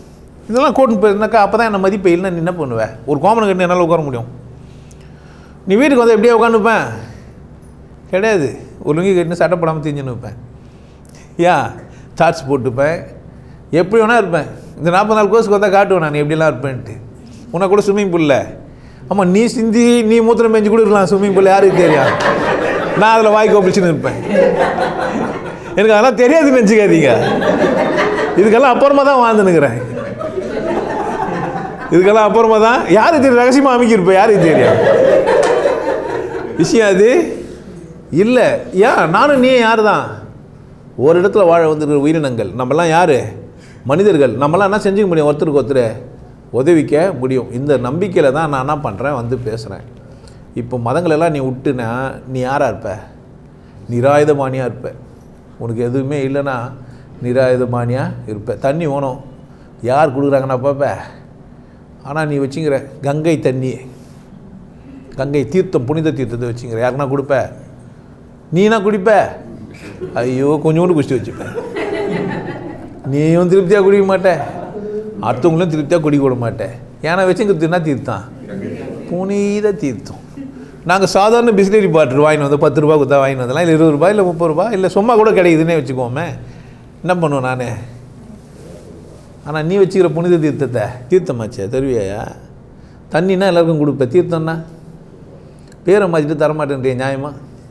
இதெல்லாம் கூட்டின்னு போயிருந்தாக்கா அப்போ தான் என்ன மதிப்பு இல்லைன்னா நீ என்ன பண்ணுவேன் ஒரு கோமனை கட்டி என்னால் உட்கார முடியும் நீ வீட்டுக்கு வந்து எப்படியே உட்காந்துப்பேன் கிடையாது ஒரு லுங்கி கட்டினு சட்டை போடாமல் தெரிஞ்சுன்னு இருப்பேன் ஏன் சார்ஜ் போட்டுப்பேன் எப்படி வேணா இருப்பேன் இந்த நாற்பது நாள் கோர்ஸுக்கு வந்தால் காட்டுவேன் நான் எப்படிலாம் இருப்பேன்ட்டு உனக்கு கூட ஸ்விம்மிங் பூலில் ஆமாம் நீ சிந்தி நீ மூத்திரம் பெஞ்சு கூட இருக்கலாம் ஸ்விம்மிங் பூல் யாருக்கு தெரியும் நான் அதில் வாய் கோப்பிச்சுன்னு இருப்பேன் எனக்கு அதெல்லாம் தெரியாதுன்னு நினச்சிக்காதீங்க இதுக்கெல்லாம் அப்புறமா தான் வாழ்ந்துனுக்கிறேன் இதுக்கெல்லாம் அப்புறமா தான் யாருக்கு தெரியும் ரகசியமாக அமைக்கிருப்பேன் யாருக்கு தெரியும் விஷயம் அது இல்லை ஏன் நானும் நீ யார் தான் ஒரு இடத்துல வாழ வந்துருக்கிற உயிரினங்கள் நம்மலாம் யார் மனிதர்கள் நம்மலாம் என்ன செஞ்சுக்க முடியும் ஒருத்தருக்கு ஒருத்தர் உதவிக்க முடியும் இந்த நம்பிக்கையில் தான் நான் என்ன பண்ணுறேன் வந்து பேசுகிறேன் இப்போ மதங்களெல்லாம் நீ விட்டுனா நீ யாராக இருப்ப நிராயுதபாணியாக இருப்ப உனக்கு எதுவுமே இல்லைன்னா நிராயுதபாணியாக இருப்ப தண்ணி வேணும் யார் கொடுக்குறாங்கன்னு பார்ப்ப ஆனால் நீ வச்சுங்கிற கங்கை தண்ணி கங்கை தீர்த்தம் புனித தீர்த்தத்தை வச்சுங்கிற யாருக்குன்னா கொடுப்ப நீனா குடிப்ப ஐயோ கொஞ்சோண்டு குடிச்சு வச்சுப்ப நீயும் திருப்தியாக குடிக்க மாட்ட அடுத்தவங்களும் திருப்தியாக குடிக்க விட மாட்டேன் ஏன்னா வச்சுங்கிறது என்ன தீர்த்தம் புனித தீர்த்தம் நாங்கள் சாதாரண பிஸ்லரி பாட்டில் வாங்கிட்டு வந்து பத்து ரூபா கொடுத்தா வாங்கிட்டு வந்தலாம் இல்லை இருபது ரூபாய் இல்லை முப்பது ரூபாய் இல்லை சும்மா கூட கிடைக்குதுன்னே வச்சுக்கோமே என்ன பண்ணுவேன் நான் ஆனால் நீ வச்சுக்கிற புனித தீர்த்தத்தை தீர்த்தமாச்சே தருவியாயா தண்ணின்னா எல்லாருக்கும் கொடுப்பேன் தீர்த்தம்னா பேரை மாற்றிட்டு தரமாட்டேன்றிய நியாயமா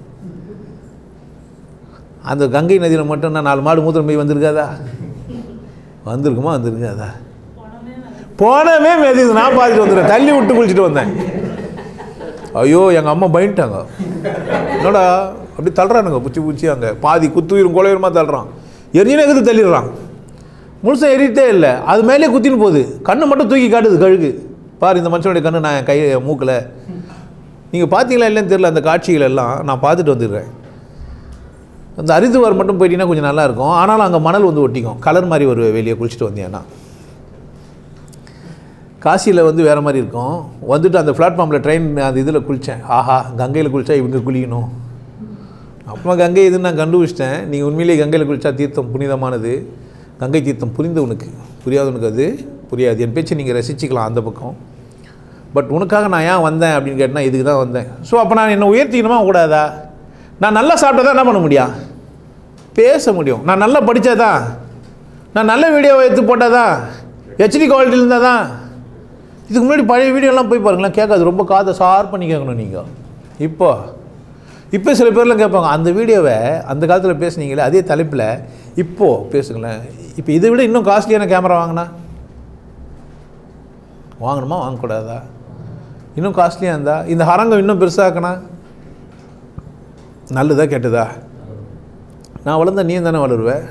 அந்த கங்கை நதியில் மட்டும் நான் நாலு மாடு மூத்திரம் போய் வந்திருக்காதா வந்திருக்குமா வந்திருக்காதா போனவே மெதிது நான் பார்த்துட்டு வந்துடுறேன் தள்ளி விட்டு குளிச்சுட்டு வந்தேன் ஐயோ எங்கள் அம்மா பயந்துட்டாங்க என்னடா அப்படி தள்ளுறானுங்க பூச்சி பூச்சி அங்கே பாதி குத்துயிரும் குலையுரமாக தள்ளுறான் எரிஞ்சினே இருக்குது தள்ளிடுறான் முழுசாக எரிட்டே இல்லை அது மேலே குத்தின்னு போகுது கண்ணை மட்டும் தூக்கி காட்டுது கழுகு பாரு இந்த மனுஷனுடைய கண்ணு நான் என் கை என் மூக்கில் நீங்கள் பார்த்தீங்களா இல்லைன்னு தெரியல அந்த காட்சிகள் எல்லாம் நான் பார்த்துட்டு வந்துடுறேன் அந்த அரிதுவார் மட்டும் போயிட்டீங்கன்னா கொஞ்சம் நல்லா இருக்கும் ஆனாலும் அங்கே மணல் வந்து ஒட்டிக்கும் கலர் மாதிரி ஒரு வெளியே குளிச்சுட்டு வந்தேன்னா காசியில் வந்து வேறு மாதிரி இருக்கும் வந்துட்டு அந்த பிளாட்ஃபார்மில் ட்ரெயின் அந்த இதில் குளித்தேன் ஆஹா கங்கையில் குளித்தா இவங்க குளிக்கணும் அப்புறம் கங்கை இதுன்னு நான் கண்டுபிடிச்சிட்டேன் நீங்கள் உண்மையிலேயே கங்கையில் குளித்தா தீர்த்தம் புனிதமானது கங்கை தீர்த்தம் புரிந்தவனுக்கு புரியாதவனுக்கு அது புரியாது என் பேச்சு நீங்கள் ரசிச்சுக்கலாம் அந்த பக்கம் பட் உனக்காக நான் ஏன் வந்தேன் அப்படின்னு கேட்டால் இதுக்கு தான் வந்தேன் ஸோ அப்போ நான் என்னை உயர்த்திக்கணுமா கூடாதா நான் நல்லா சாப்பிட்டா தான் என்ன பண்ண முடியும் பேச முடியும் நான் நல்லா படித்தா தான் நான் நல்ல வீடியோவை எடுத்து போட்டால் தான் ஹெச்டி குவாலிட்டியில் இருந்தால் தான் இதுக்கு முன்னாடி பழைய வீடியோலாம் போய் பாருங்களேன் கேட்காது ரொம்ப காதை ஷார்ப் பண்ணி கேட்கணும் நீங்கள் இப்போ இப்போ சில பேர்லாம் கேட்பாங்க அந்த வீடியோவை அந்த காலத்தில் பேசுனீங்களே அதே தலைப்பில் இப்போது பேசுங்களேன் இப்போ இதை விட இன்னும் காஸ்ட்லியான கேமரா வாங்கினா வாங்கணுமா வாங்கக்கூடாதா இன்னும் காஸ்ட்லியாக இருந்தா இந்த ஹரங்கம் இன்னும் பெருசாக்கணா நல்லதா கெட்டதா நான் வளர்ந்த நீ தானே வளருவேன்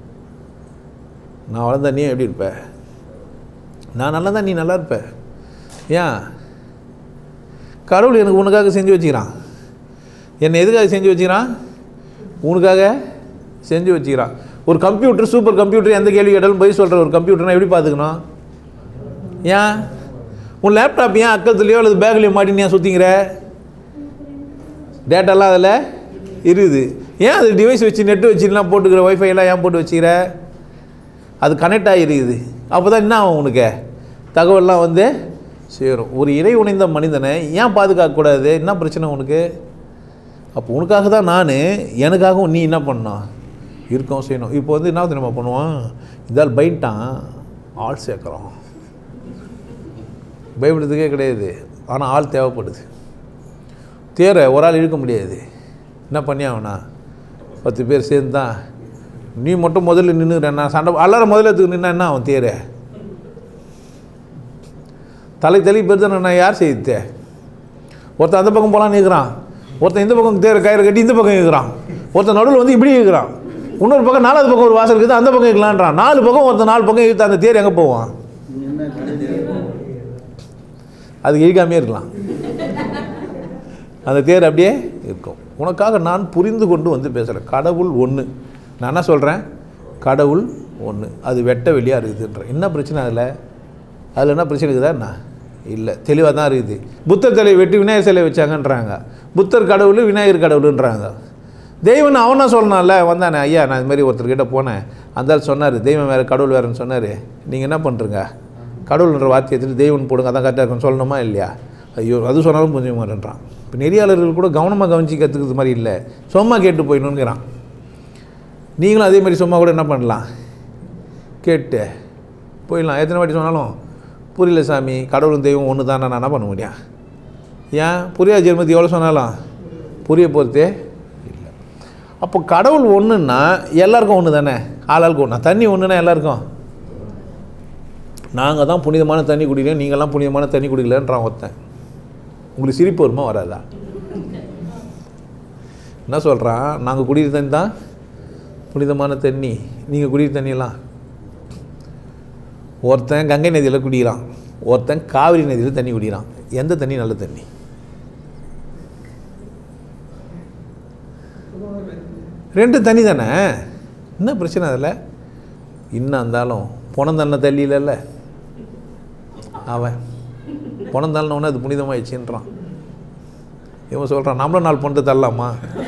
நான் வளர்ந்த நீ எப்படி இருப்ப நான் நல்லா தான் நீ நல்லா இருப்ப ஏன் கடவுள் எனக்கு உனக்காக செஞ்சு வச்சுக்கிறான் என்னை எதுக்காக செஞ்சு வச்சுக்கிறான் உனக்காக செஞ்சு வச்சுக்கிறான் ஒரு கம்ப்யூட்டர் சூப்பர் கம்ப்யூட்டர் எந்த கேள்வி கேட்டாலும் போய் சொல்கிற ஒரு கம்ப்யூட்டர்னா எப்படி பார்த்துக்கணும் ஏன் உன் லேப்டாப் ஏன் அக்கத்துலேயோ அல்லது பேக்லேயோ மாட்டி ஏன் சுற்றிங்கிற டேட்டாலாம் அதில் இருக்குது ஏன் அது டிவைஸ் வச்சு நெட்டு வச்சுலாம் போட்டுக்கிற ஒய்ஃபை எல்லாம் ஏன் போட்டு வச்சுக்கிற அது கனெக்ட் ஆகிருக்குது அப்போ தான் என்ன ஆகும் உனக்கு தகவல்லாம் வந்து சேரும் ஒரு இறை உணைந்த மனிதனை ஏன் பாதுகாக்கக்கூடாது என்ன பிரச்சனை உனக்கு அப்போ உனக்காக தான் நான் எனக்காகவும் நீ என்ன பண்ணணும் இருக்கவும் செய்யணும் இப்போ வந்து என்ன தெரியுமா பண்ணுவான் இதால் பைட்டான் ஆள் சேர்க்குறோம் பயப்படுறதுக்கே கிடையாது ஆனால் ஆள் தேவைப்படுது தேரை ஒரு ஆள் இழுக்க முடியாது என்ன பண்ணி ஆகணா பத்து பேர் சேர்ந்து தான் நீ மட்டும் முதல்ல நின்றுற நான் சண்டை எல்லாரும் முதல்ல எடுத்துக்கு நின்னா என்ன ஆகும் தேரை தலை தலை பெருதான நான் யார் செய்யுது ஒருத்தன் அந்த பக்கம் போகலான்னு இருக்கிறான் ஒருத்தன் இந்த பக்கம் தேரை கயிறு கட்டி இந்த பக்கம் இருக்கிறான் ஒருத்தன் நடுவில் வந்து இப்படி இருக்கிறான் இன்னொரு பக்கம் நாலாவது பக்கம் ஒரு வாசல் இருக்குது அந்த பக்கம் இருக்கலான்றான் நாலு பக்கம் ஒருத்தன் நாலு பக்கம் இழுத்து அந்த தேர் எங்கே போவான் என்ன கடைசி அது இழுக்காமே இருக்கலாம் அந்த தேர் அப்படியே இருக்கும் உனக்காக நான் புரிந்து கொண்டு வந்து பேசுகிறேன் கடவுள் ஒன்று நான் என்ன சொல்கிறேன் கடவுள் ஒன்று அது வெட்ட வெளியாக இருக்குதுன்ற என்ன பிரச்சனை அதில் அதில் என்ன பிரச்சனை இருக்குதா என்ன இல்லை தெளிவாக தான் இருக்குது புத்தர் தலையை வெட்டி விநாயகர் சிலை வச்சாங்கன்றாங்க புத்தர் கடவுள் விநாயகர் கடவுளுன்றாங்க தெய்வம்னு அவனா சொல்லணும்ல வந்தானே ஐயா நான் இது மாதிரி ஒருத்தர்கிட்ட போனேன் அந்த ஆள் சொன்னார் தெய்வம் வேறு கடவுள் வேறுன்னு சொன்னார் நீங்கள் என்ன பண்ணுறீங்க கடவுள்ன்ற வார்த்தையை எடுத்துட்டு தெய்வம் போடுங்க அதான் கரெக்டாக இருக்கும்னு சொல்லணுமா இல்லையா ஐயோ அது சொன்னாலும் புரிஞ்சுக்க மாட்டேன்றான் இப்போ நெறியாளர்கள் கூட கவனமாக கவனிச்சு கற்றுக்கிறது மாதிரி இல்லை சும்மா கேட்டு போயிடணுங்கிறான் நீங்களும் அதே மாதிரி சும்மா கூட என்ன பண்ணலாம் கேட்டு போயிடலாம் எத்தனை வாட்டி சொன்னாலும் புரியல சாமி கடவுளும் தெய்வம் ஒன்று தான் நான் என்ன பண்ண முடியும் ஏன் புரியாது ஜென்மத்தி எவ்வளோ சொன்னாலும் புரிய போகிறதே இல்லை அப்போ கடவுள் ஒன்றுன்னா எல்லாருக்கும் ஒன்று தானே ஆளாளுக்கு ஒன்றா தண்ணி ஒன்றுனா எல்லாருக்கும் நாங்கள் தான் புனிதமான தண்ணி குடிக்கிறோம் நீங்கள்லாம் புனிதமான தண்ணி குடிக்கலன்றான் ஒருத்தன் உங்களுக்கு சிரிப்பு வருமா வராதா என்ன சொல்கிறான் நாங்கள் குடிக்கிற தண்ணி தான் புனிதமான தண்ணி நீங்கள் குடிக்கிற தண்ணியெல்லாம் ஒருத்தன் கங்கை நதியில் குடிக்கிறான் ஒருத்தன் காவிரி நதியில் தண்ணி குடிக்கிறான் எந்த தண்ணி நல்ல தண்ணி ரெண்டு தண்ணி தானே என்ன பிரச்சனை அதில் இன்னும் இருந்தாலும் பணம் தண்ண தள்ளி இல்லைல்ல அவன் பணம் தள்ளனவொன்னே அது புனிதமாயிடுச்சுன்றான் இவன் சொல்கிறான் நம்மளும் நாலு பணத்தை தள்ளலாமா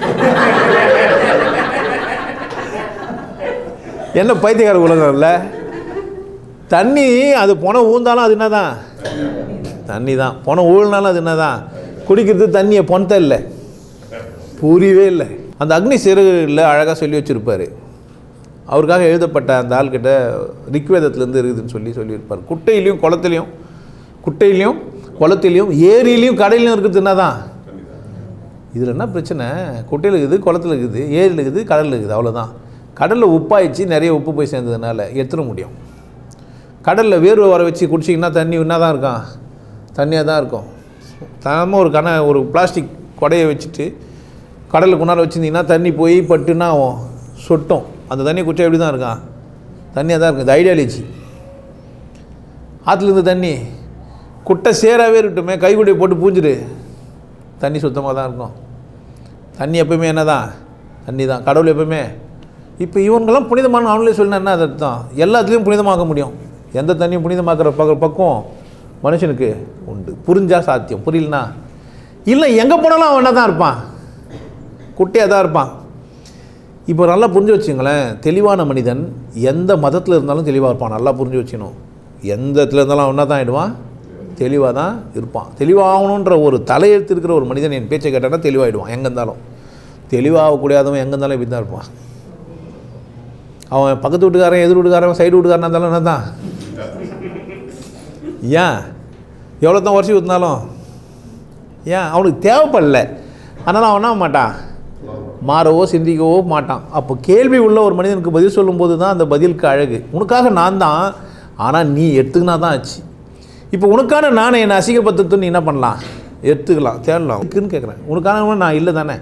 என்ன பைத்தியக்கார உலகம் இல்லை தண்ணி அது பணம் ஊந்தாலும் அது என்னதான் தண்ணி தான் பணம் ஊழினாலும் அது என்னதான் குடிக்கிறது தண்ணியை பணத்தை இல்லை புரியவே இல்லை அந்த அக்னி சிறகுல அழகாக சொல்லி வச்சுருப்பார் அவருக்காக எழுதப்பட்ட அந்த ஆள்கிட்ட ரிக்வேதத்துலேருந்து இருக்குதுன்னு சொல்லி சொல்லியிருப்பார் குட்டையிலையும் குளத்துலையும் குட்டையிலையும் குளத்திலையும் ஏரியிலையும் கடலையும் இருக்கிறது என்னதான் இதில் என்ன பிரச்சனை குட்டையில் இருக்குது குளத்துல இருக்குது ஏரியில் இருக்குது கடலில் இருக்குது அவ்வளோதான் கடலில் உப்பாயிடுச்சு நிறைய உப்பு போய் சேர்ந்ததுனால எடுத்துட முடியும் கடலில் வேர்வை வர வச்சு குடிச்சிங்கன்னா தண்ணி என்ன தான் இருக்கும் தண்ணியாக தான் இருக்கும் தரமாக ஒரு கண ஒரு பிளாஸ்டிக் கொடையை வச்சுட்டு கடலுக்கு முன்னால் வச்சுருந்தீங்கன்னா தண்ணி போய் பட்டுன்னா ஆகும் சொட்டும் அந்த தண்ணி குடிச்சா எப்படி தான் இருக்கான் தண்ணியாக தான் இருக்குது இது ஐடியாலஜி ஆற்றுல இருந்து தண்ணி குட்டை சேராகவே இருக்கட்டுமே கைக்குடியை போட்டு பூஞ்சிடு தண்ணி சுத்தமாக தான் இருக்கும் தண்ணி எப்பவுமே என்ன தான் தண்ணி தான் கடவுள் எப்பவுமே இப்போ இவங்கெல்லாம் புனிதமான அவங்களே சொல்லினா என்ன அது அர்த்தம் எல்லாத்துலேயும் புனிதமாக்க முடியும் எந்த தண்ணியும் புனிதமாக்குற பக்க பக்கம் மனுஷனுக்கு உண்டு புரிஞ்சா சாத்தியம் புரியலனா இல்லை எங்கே போனாலும் அவன் என்ன தான் இருப்பான் குட்டியாக தான் இருப்பான் இப்போ நல்லா புரிஞ்சு வச்சுங்களேன் தெளிவான மனிதன் எந்த மதத்தில் இருந்தாலும் தெளிவாக இருப்பான் நல்லா புரிஞ்சு வச்சுக்கணும் எந்த இடத்துல இருந்தாலும் அவன் என்ன தான் ஆகிடுவான் தெளிவாக தான் இருப்பான் தெளிவாகணுன்ற ஒரு தலையெழுத்து இருக்கிற ஒரு மனிதன் என் பேச்சை கேட்டானா தெளிவாகிடுவான் எங்கே இருந்தாலும் தெளிவாகக்கூடியாதவன் எங்கே இருந்தாலும் இப்படி தான் இருப்பான் அவன் பக்கத்து வீட்டுக்காரன் எதிர் வீட்டுக்காரன் சைடு வீட்டுக்காரன் இருந்தாலும் என்ன தான் ஏன் எவ்வளோ தான் வருஷம் ஊற்றினாலும் ஏன் அவனுக்கு தேவைப்படல அதனால் அவன் என்ன மாட்டான் மாறவோ சிந்திக்கவோ மாட்டான் அப்போ கேள்வி உள்ள ஒரு மனிதனுக்கு பதில் சொல்லும்போது தான் அந்த பதிலுக்கு அழகு உனக்காக நான் தான் ஆனால் நீ எடுத்துக்கினா தான் ஆச்சு இப்போ உனக்கான நானே என்னை அசிங்கப்படுத்துறது நீ என்ன பண்ணலாம் எடுத்துக்கலாம் தேடலாம் இருக்குன்னு கேட்குறேன் உனக்கானவன நான் இல்லை தானே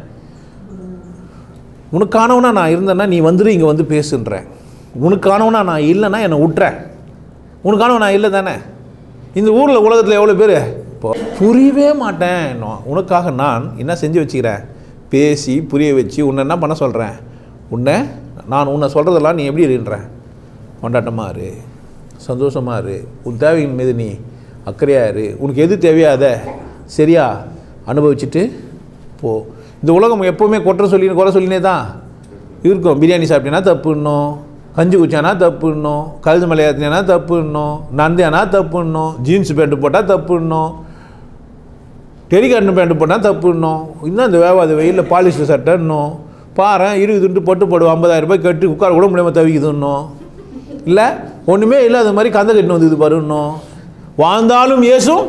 உனக்கானவனா நான் இருந்தேன்னா நீ வந்துடு இங்கே வந்து பேசுன்றேன் உனக்கானவனா நான் இல்லைன்னா என்னை விட்டுறேன் உனக்கானவன் நான் இல்லை தானே இந்த ஊரில் உலகத்தில் எவ்வளோ பேர் இப்போ புரியவே மாட்டேன் இன்னும். உனக்காக நான் என்ன செஞ்சு வச்சுக்கிறேன் பேசி புரிய வச்சு உன்னை என்ன பண்ண சொல்கிறேன் உன்னை நான் உன்னை சொல்கிறதெல்லாம் நீ எப்படி இருன்றேன் கொண்டாட்டமாக இரு சந்தோஷமாக இரு உன் தேவையின் மீது நீ அக்கறையாக இரு உனக்கு எது தேவையோ அதை சரியா அனுபவிச்சுட்டு போ இந்த உலகம் எப்போவுமே குற்றம் சொல்லி குறை சொல்லினே தான் இருக்கும் பிரியாணி சாப்பிட்டேன்னா தப்புன்னும் கஞ்சி குச்சானா தப்புன்னும் கழுது மலை ஏற்றினா தப்புன்னும் நந்தியானா தப்புன்னும் ஜீன்ஸ் பேண்ட்டு போட்டால் தப்புன்னும் டெரிகாட்டன் பேண்ட்டு போட்டால் தப்புன்னும் இன்னும் அந்த வேவாத வெயிலில் பாலிஷ் சட்டைன்னும் பாறேன் இருக்குதுன்ட்டு பட்டு போடுவோம் ஐம்பதாயிரம் ரூபாய் கட்டி உட்கார கூட முடியாமல் தவிக்குதுன்னும் இல்லை ஒன்றுமே இல்லாத மாதிரி கந்த கட்டினு வந்து இது பாருன்னும் வாழ்ந்தாலும் ஏசும்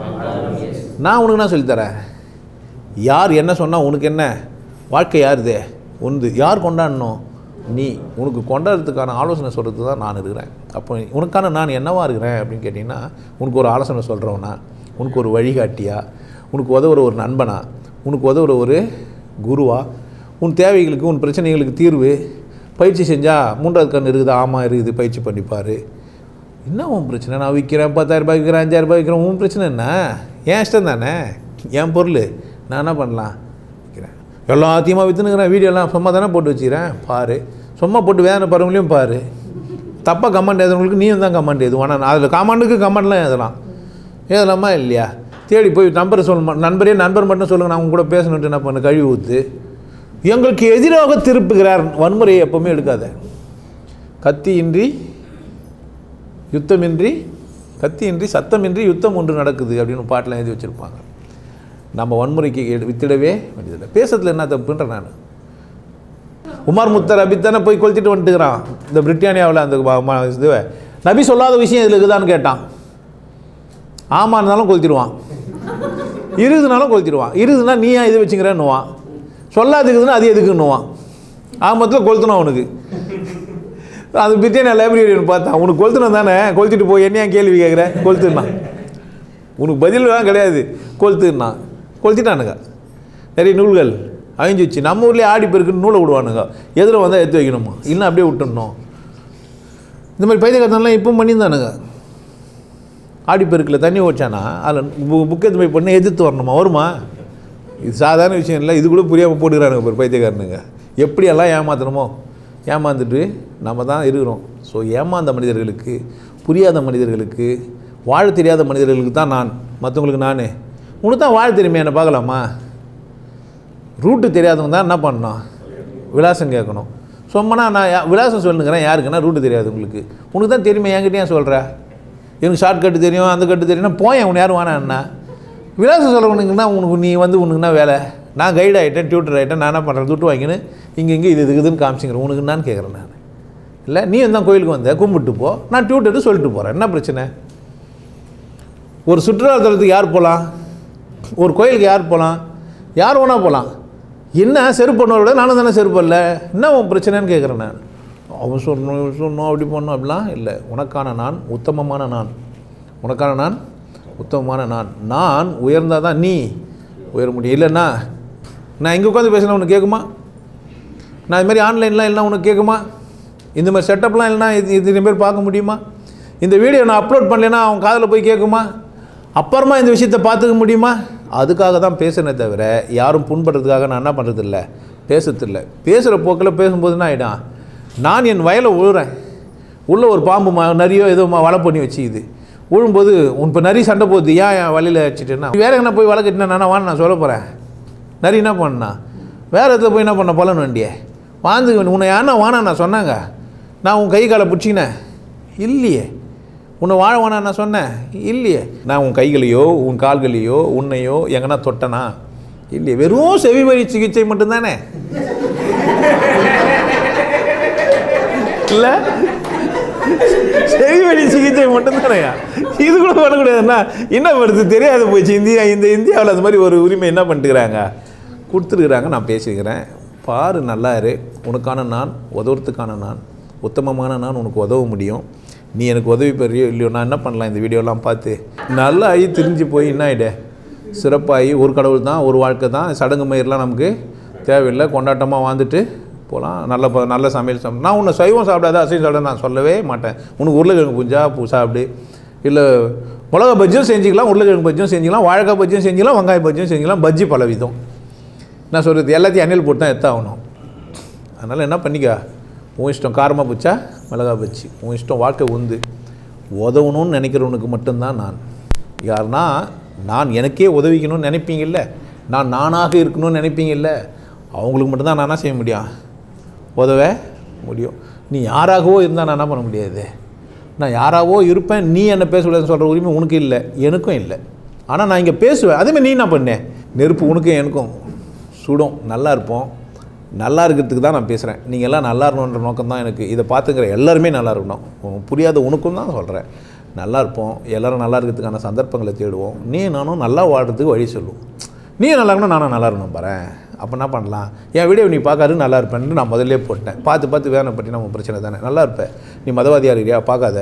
நான் உனக்கு நான் சொல்லித்தரேன் யார் என்ன சொன்னால் உனக்கு என்ன வாழ்க்கை யாருது உந்து யார் கொண்டாடணும் நீ உனக்கு கொண்டாடுறதுக்கான ஆலோசனை சொல்கிறது தான் நான் இருக்கிறேன் அப்போ உனக்கான நான் என்னவா இருக்கிறேன் அப்படின்னு கேட்டிங்கன்னா உனக்கு ஒரு ஆலோசனை சொல்கிறவனா உனக்கு ஒரு வழிகாட்டியா உனக்கு உதவுற ஒரு நண்பனா உனக்கு உதவுற ஒரு குருவா உன் தேவைகளுக்கு உன் பிரச்சனைகளுக்கு தீர்வு பயிற்சி செஞ்சால் மூன்றாவது கண் இருக்குது ஆமாம் இருக்குது பயிற்சி பண்ணிப்பார் என்ன உன் பிரச்சனை நான் விற்கிறேன் பத்தாயிரம் ரூபாய் விற்கிறேன் அஞ்சாயிரம் ரூபாய் விற்கிறேன் உன் பிரச்சனை என்ன என் இஷ்டம் தானே என் பொருள் நான் என்ன பண்ணலாம் விற்கிறேன் எல்லாத்தையுமா விற்றுனுக்கிறேன் வீடியோலாம் சும்மா தானே போட்டு வச்சுக்கிறேன் பாரு சும்மா போட்டு வேதனை பரவங்களையும் பாரு தப்பாக கமெண்ட் எழுதுறவங்களுக்கு நீயும் தான் கமெண்ட் எழுதுவோம் ஆனால் அதில் கமெண்ட்டுக்கு கமெண்ட்லாம் எழுதலாம் எழுதலாமா இல்லையா தேடி போய் நம்பரை சொல்ல நண்பரே நண்பர் மட்டும் சொல்லுங்கள் நான் உங்க கூட பேசணுன்ட்டு என்ன பண்ணு கழுவி ஊற்று எங்களுக்கு எதிராக திருப்புகிறார் வன்முறையை எப்பவுமே எடுக்காத கத்தியின்றி யுத்தமின்றி கத்தியின்றி சத்தமின்றி யுத்தம் ஒன்று நடக்குது அப்படின்னு பாட்டில் எழுதி வச்சுருப்பாங்க நம்ம வன்முறைக்கு எடு- வித்திடவே வேண்டியதில்லை பேசுறதுல என்ன தப்புன்ற நான் உமர் முத்தர் அபித்தானே போய் கொளுத்திட்டு வந்துட்டுக்கிறான் இந்த பிரிட்டானியாவில் அந்த ம- ம- இதுவை நபி சொல்லாத விஷயம் இதில் இருக்குதான்னு கேட்டான் ஆமா இருந்தாலும் கொளுத்திடுவான் இருக்குதுனாலும் கொளுத்திடுவான் இருக்குதுன்னா நீ ஏன் இது வச்சுக்கிறேன்னுவான் சொல்லாதுக்குதுன்னா அது எதுக்குன்னுவான் ஆமத்தில் கொளுத்தணும் அவனுக்கு அது பிரிட்டானியா லைப்ரரியன் பார்த்தான் உனக்கு கொளுத்தணும் தானே கொளுத்திட்டு போய் என்ன ஏன் கேள்வி கேட்குற கொளுத்துனா உனக்கு பதிலாம் கிடையாது கொளுத்துன்னா கொளுத்திட்டானுங்க நிறைய நூல்கள் அழிஞ்சிச்சு நம்ம ஊர்லேயே ஆடி பெருக்குன்னு நூலை விடுவானுங்க எதில் வந்தால் எடுத்து வைக்கணுமா இல்லை அப்படியே விட்டுடணும் இந்த மாதிரி பைத்தியக்காரத்தெல்லாம் இப்போ பண்ணியிருந்தானுங்க ஆடிப்பெருக்கில் தண்ணி ஓச்சானா அதில் புக் எடுத்து போய் பண்ணி எதிர்த்து வரணுமா வருமா இது சாதாரண விஷயம் இல்லை இது கூட புரியாமல் போட்டுக்கிறானுங்க ஒரு பைத்தியக்காரனுங்க எப்படியெல்லாம் ஏமாத்தணுமோ ஏமாந்துட்டு நம்ம தான் இருக்கிறோம் ஸோ ஏமாந்த மனிதர்களுக்கு புரியாத மனிதர்களுக்கு வாழ தெரியாத மனிதர்களுக்கு தான் நான் மற்றவங்களுக்கு நான் உனக்கு தான் வாழ தெரியுமே என்னை பார்க்கலாமா ரூட்டு தெரியாதவங்க தான் என்ன பண்ணணும் விலாசம் கேட்கணும் சொம்மனா நான் யா- விலாசம் சொல்லுங்கிறேன் யாருக்குன்னா ரூட்டு தெரியாது உங்களுக்கு உனக்கு தான் தெரியுமே என்கிட்ட ஏன் சொல்கிற எனக்கு ஷார்ட் கட்டு தெரியும் அந்த கட்டு தெரியும்னா போயேன் உன்னை யாரும் வேணான்னா விலாசம் சொல்கிறவனுக்குன்னா உனக்கு நீ வந்து உனக்குன்னா வேலை நான் கைடு ஆகிட்டேன் டியூட்டர் ஆகிட்டேன் நான் என்ன பண்ணுறேன் துட்டு வாங்கின்னு இங்கே இங்கே இது இதுக்குதுன்னு காமிச்சிக்கிறேன் உனக்கு என்னான்னு கேட்குறேன் நான் இல்லை நீ தான் கோயிலுக்கு வந்த கும்பிட்டு போ நான் டியூட்டர்ட்டு சொல்லிட்டு போகிறேன் என்ன பிரச்சனை ஒரு சுற்றுலாத்தலத்துக்கு யார் போகலாம் ஒரு கோயிலுக்கு யார் போகலாம் யார் வேணால் போகலாம் என்ன செருப்பு பண்ணோட நானும் தானே செருப்பு இல்லை என்ன உன் பிரச்சனைன்னு கேட்குறேன் நான் அவன் சொல்லணும் இவன் சொல்லணும் அப்படி பண்ணணும் அப்படிலாம் இல்லை உனக்கான நான் உத்தமமான நான் உனக்கான நான் உத்தமமான நான் நான் உயர்ந்தால் தான் நீ உயர முடியும் இல்லைன்னா நான் இங்கே உட்காந்து பேசினா உனக்கு கேட்குமா நான் இது மாதிரி ஆன்லைன்லாம் எல்லாம் உனக்கு கேட்குமா இந்த மாதிரி செட்டப்லாம் இல்லைனா இது இத்தனை பேர் பார்க்க முடியுமா இந்த வீடியோ நான் அப்லோட் பண்ணலைன்னா அவன் காதில் போய் கேட்குமா அப்புறமா இந்த விஷயத்தை பார்த்துக்க முடியுமா அதுக்காக தான் பேசுனே தவிர யாரும் புண்படுறதுக்காக நான் என்ன பண்ணுறதில்ல பேசுறதில்ல பேசுகிற போக்கில் பேசும்போது என்ன ஆகிடும் நான் என் வயலை உழுறேன் உள்ளே ஒரு பாம்பு ம நரியோ ஏதோ ம- வலை பண்ணி வச்சுக்குது விழும்போது உன் இப்போ நரி சண்டை போகுது ஏன் என் வலையில் வச்சுட்டேன்னா வேற எங்கன்னா போய் வலை கட்டினா நான் வான்னு நான் சொல்ல போகிறேன் நரி என்ன பண்ணா வேறு இடத்துல போய் என்ன பண்ண பலன் வண்டியே வாழ்ந்து உன்னை யாருன்னா வானா நான் சொன்னாங்க நான் உன் கை காலை பிடிச்சிக்கினேன் இல்லையே உன்னை வாழ வேணா நான் சொன்னேன் இல்லையே நான் உன் கைகளையோ உன் கால்களையோ உன்னையோ எங்கன்னா தொட்டனா இல்லையே வெறும் செவி வழி சிகிச்சை மட்டும்தானே இல்லை செவி வழி சிகிச்சை மட்டும்தானேயா இது கூட பண்ணக்கூடாதுன்னா என்ன பண்ணுறது தெரியாது போச்சு இந்தியா இந்த இந்தியாவில் அந்த மாதிரி ஒரு உரிமை என்ன பண்ணிட்டுக்கிறாங்க கொடுத்துருக்குறாங்க நான் பேசிக்கிறேன் பாரு நல்லா இரு உனக்கான நான் உதவுறதுக்கான நான் உத்தமமான நான் உனக்கு உதவ முடியும் நீ எனக்கு உதவி பெறியோ இல்லையோ நான் என்ன பண்ணலாம் இந்த வீடியோலாம் பார்த்து நல்லா ஆகி திரிஞ்சு போய் என்ன ஆகிடு சிறப்பாகி ஒரு கடவுள் தான் ஒரு வாழ்க்கை தான் சடங்கு மயிரெலாம் நமக்கு தேவையில்லை கொண்டாட்டமாக வாழ்ந்துட்டு போகலாம் நல்ல ப- நல்ல சமையல் சாப்பிடு நான் உன்னை சைவம் சாப்பிடாத அசைவம் சாப்பிட நான் சொல்லவே மாட்டேன் உனக்கு உருளைக்கிழங்கு புஞ்சா பூ சாப்பிடு இல்லை மிளகா பஜ்ஜியும் செஞ்சுக்கலாம் உருளைக்கிழங்கு பஜ்ஜியும் செஞ்சுக்கலாம் வாழைக்காய் பஜ்ஜியும் செஞ்சுக்கலாம் வெங்காய பஜ்ஜியும் செஞ்சுக்கலாம் பஜ்ஜி பல விதம் நான் சொல்கிறது எல்லாத்தையும் எண்ணெயில் போட்டு தான் எத்தாகணும் அதனால் என்ன பண்ணிக்க உன் இஷ்டம் காரமாக போச்சா மிளகா பஜ்ஜி உன் இஷ்டம் வாழ்க்கை உந்து உதவணும்னு நினைக்கிறவனுக்கு மட்டும்தான் நான் யாருன்னா நான் எனக்கே உதவிக்கணும்னு நினைப்பீங்கல்ல நான் நானாக இருக்கணும்னு நினைப்பீங்கல்ல அவங்களுக்கு மட்டும்தான் நான் என்ன செய்ய முடியும் உதவ முடியும் நீ யாராகவோ இருந்தால் நான் என்ன பண்ண முடியாது நான் யாராவோ இருப்பேன் நீ என்ன பேசக்கூடாதுன்னு சொல்கிற உரிமை உனக்கு இல்லை எனக்கும் இல்லை ஆனால் நான் இங்கே பேசுவேன் அதேமாதிரி நீ என்ன பண்ண நெருப்பு உனக்கும் எனக்கும் சுடும் நல்லா இருப்போம் நல்லா இருக்கிறதுக்கு தான் நான் பேசுகிறேன் நீங்கள் எல்லாம் நல்லா இருக்கணுன்ற நோக்கம் தான் எனக்கு இதை பார்த்துக்கிற எல்லாருமே நல்லா இருக்கணும் உனக்கு புரியாத உனக்கும் தான் சொல்கிறேன் நல்லா இருப்போம் எல்லாரும் நல்லா இருக்கிறதுக்கான சந்தர்ப்பங்களை தேடுவோம் நீ நானும் நல்லா வாழ்கிறதுக்கு வழி சொல்லுவோம் நீ நல்லா இருக்கணும் நானும் நல்லா இருக்கணும் பாரு அப்போ என்ன பண்ணலாம் என் வீடியோ நீ பார்க்காரு நல்லா இருப்பேன்னு நான் முதல்லே போட்டேன் பார்த்து பார்த்து வேனை பற்றி நம்ம பிரச்சனை தானே நல்லா இருப்பேன் நீ மதவாதியாக இருக்கிறியா பார்க்காத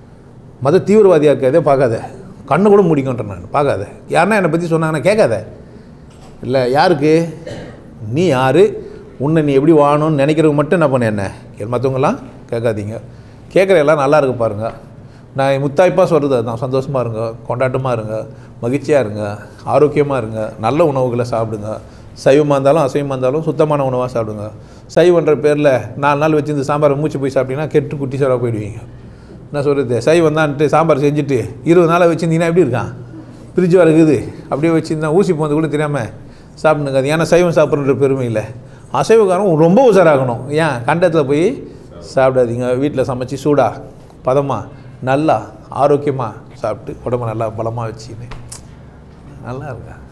மத தீவிரவாதியாக இருக்காதே பார்க்காத கண்ணு கூட முடிக்கும்ன்ற நான் பார்க்காத யாருன்னா என்னை பற்றி சொன்னாங்கன்னா கேட்காத இல்லை யாருக்கு நீ யார் உன்னை நீ எப்படி வாழணும்னு நினைக்கிறவங்க மட்டும் என்ன பண்ண என்ன மற்றவங்களாம் கேட்காதீங்க கேட்குற எல்லாம் நல்லா இருக்கு பாருங்க நான் முத்தாய்ப்பாக சொல்கிறது அதுதான் சந்தோஷமாக இருங்க கொண்டாட்டமாக இருங்க மகிழ்ச்சியாக இருங்க ஆரோக்கியமாக இருங்க நல்ல உணவுகளை சாப்பிடுங்க சைவமாக இருந்தாலும் அசைவமாக இருந்தாலும் சுத்தமான உணவாக சாப்பிடுங்க சைவன்ற பேரில் நாலு நாள் வச்சு இந்த சாம்பாரை மூச்சு போய் சாப்பிட்டீங்கன்னா கெட்டு குட்டி சோறாக போயிடுவீங்க என்ன சொல்கிறது சைவம் தான்ட்டு சாம்பார் செஞ்சுட்டு இருபது நாளாக வச்சுருந்தீங்கன்னா எப்படி இருக்கான் ஃப்ரிட்ஜ் இருக்குது அப்படியே வச்சுருந்தா ஊசி போந்து கூட தெரியாமல் சாப்பிடுங்க அது ஏன்னா சைவம் சாப்பிட்ற பெருமை இல்லை அசைவக்காரன் ரொம்ப உஷாராகணும் ஏன் கண்டத்தில் போய் சாப்பிடாதீங்க வீட்டில் சமைச்சு சூடாக பதமாக நல்லா ஆரோக்கியமாக சாப்பிட்டு உடம்ப நல்லா பலமாக வச்சுக்கின்னு நல்லா இருக்கா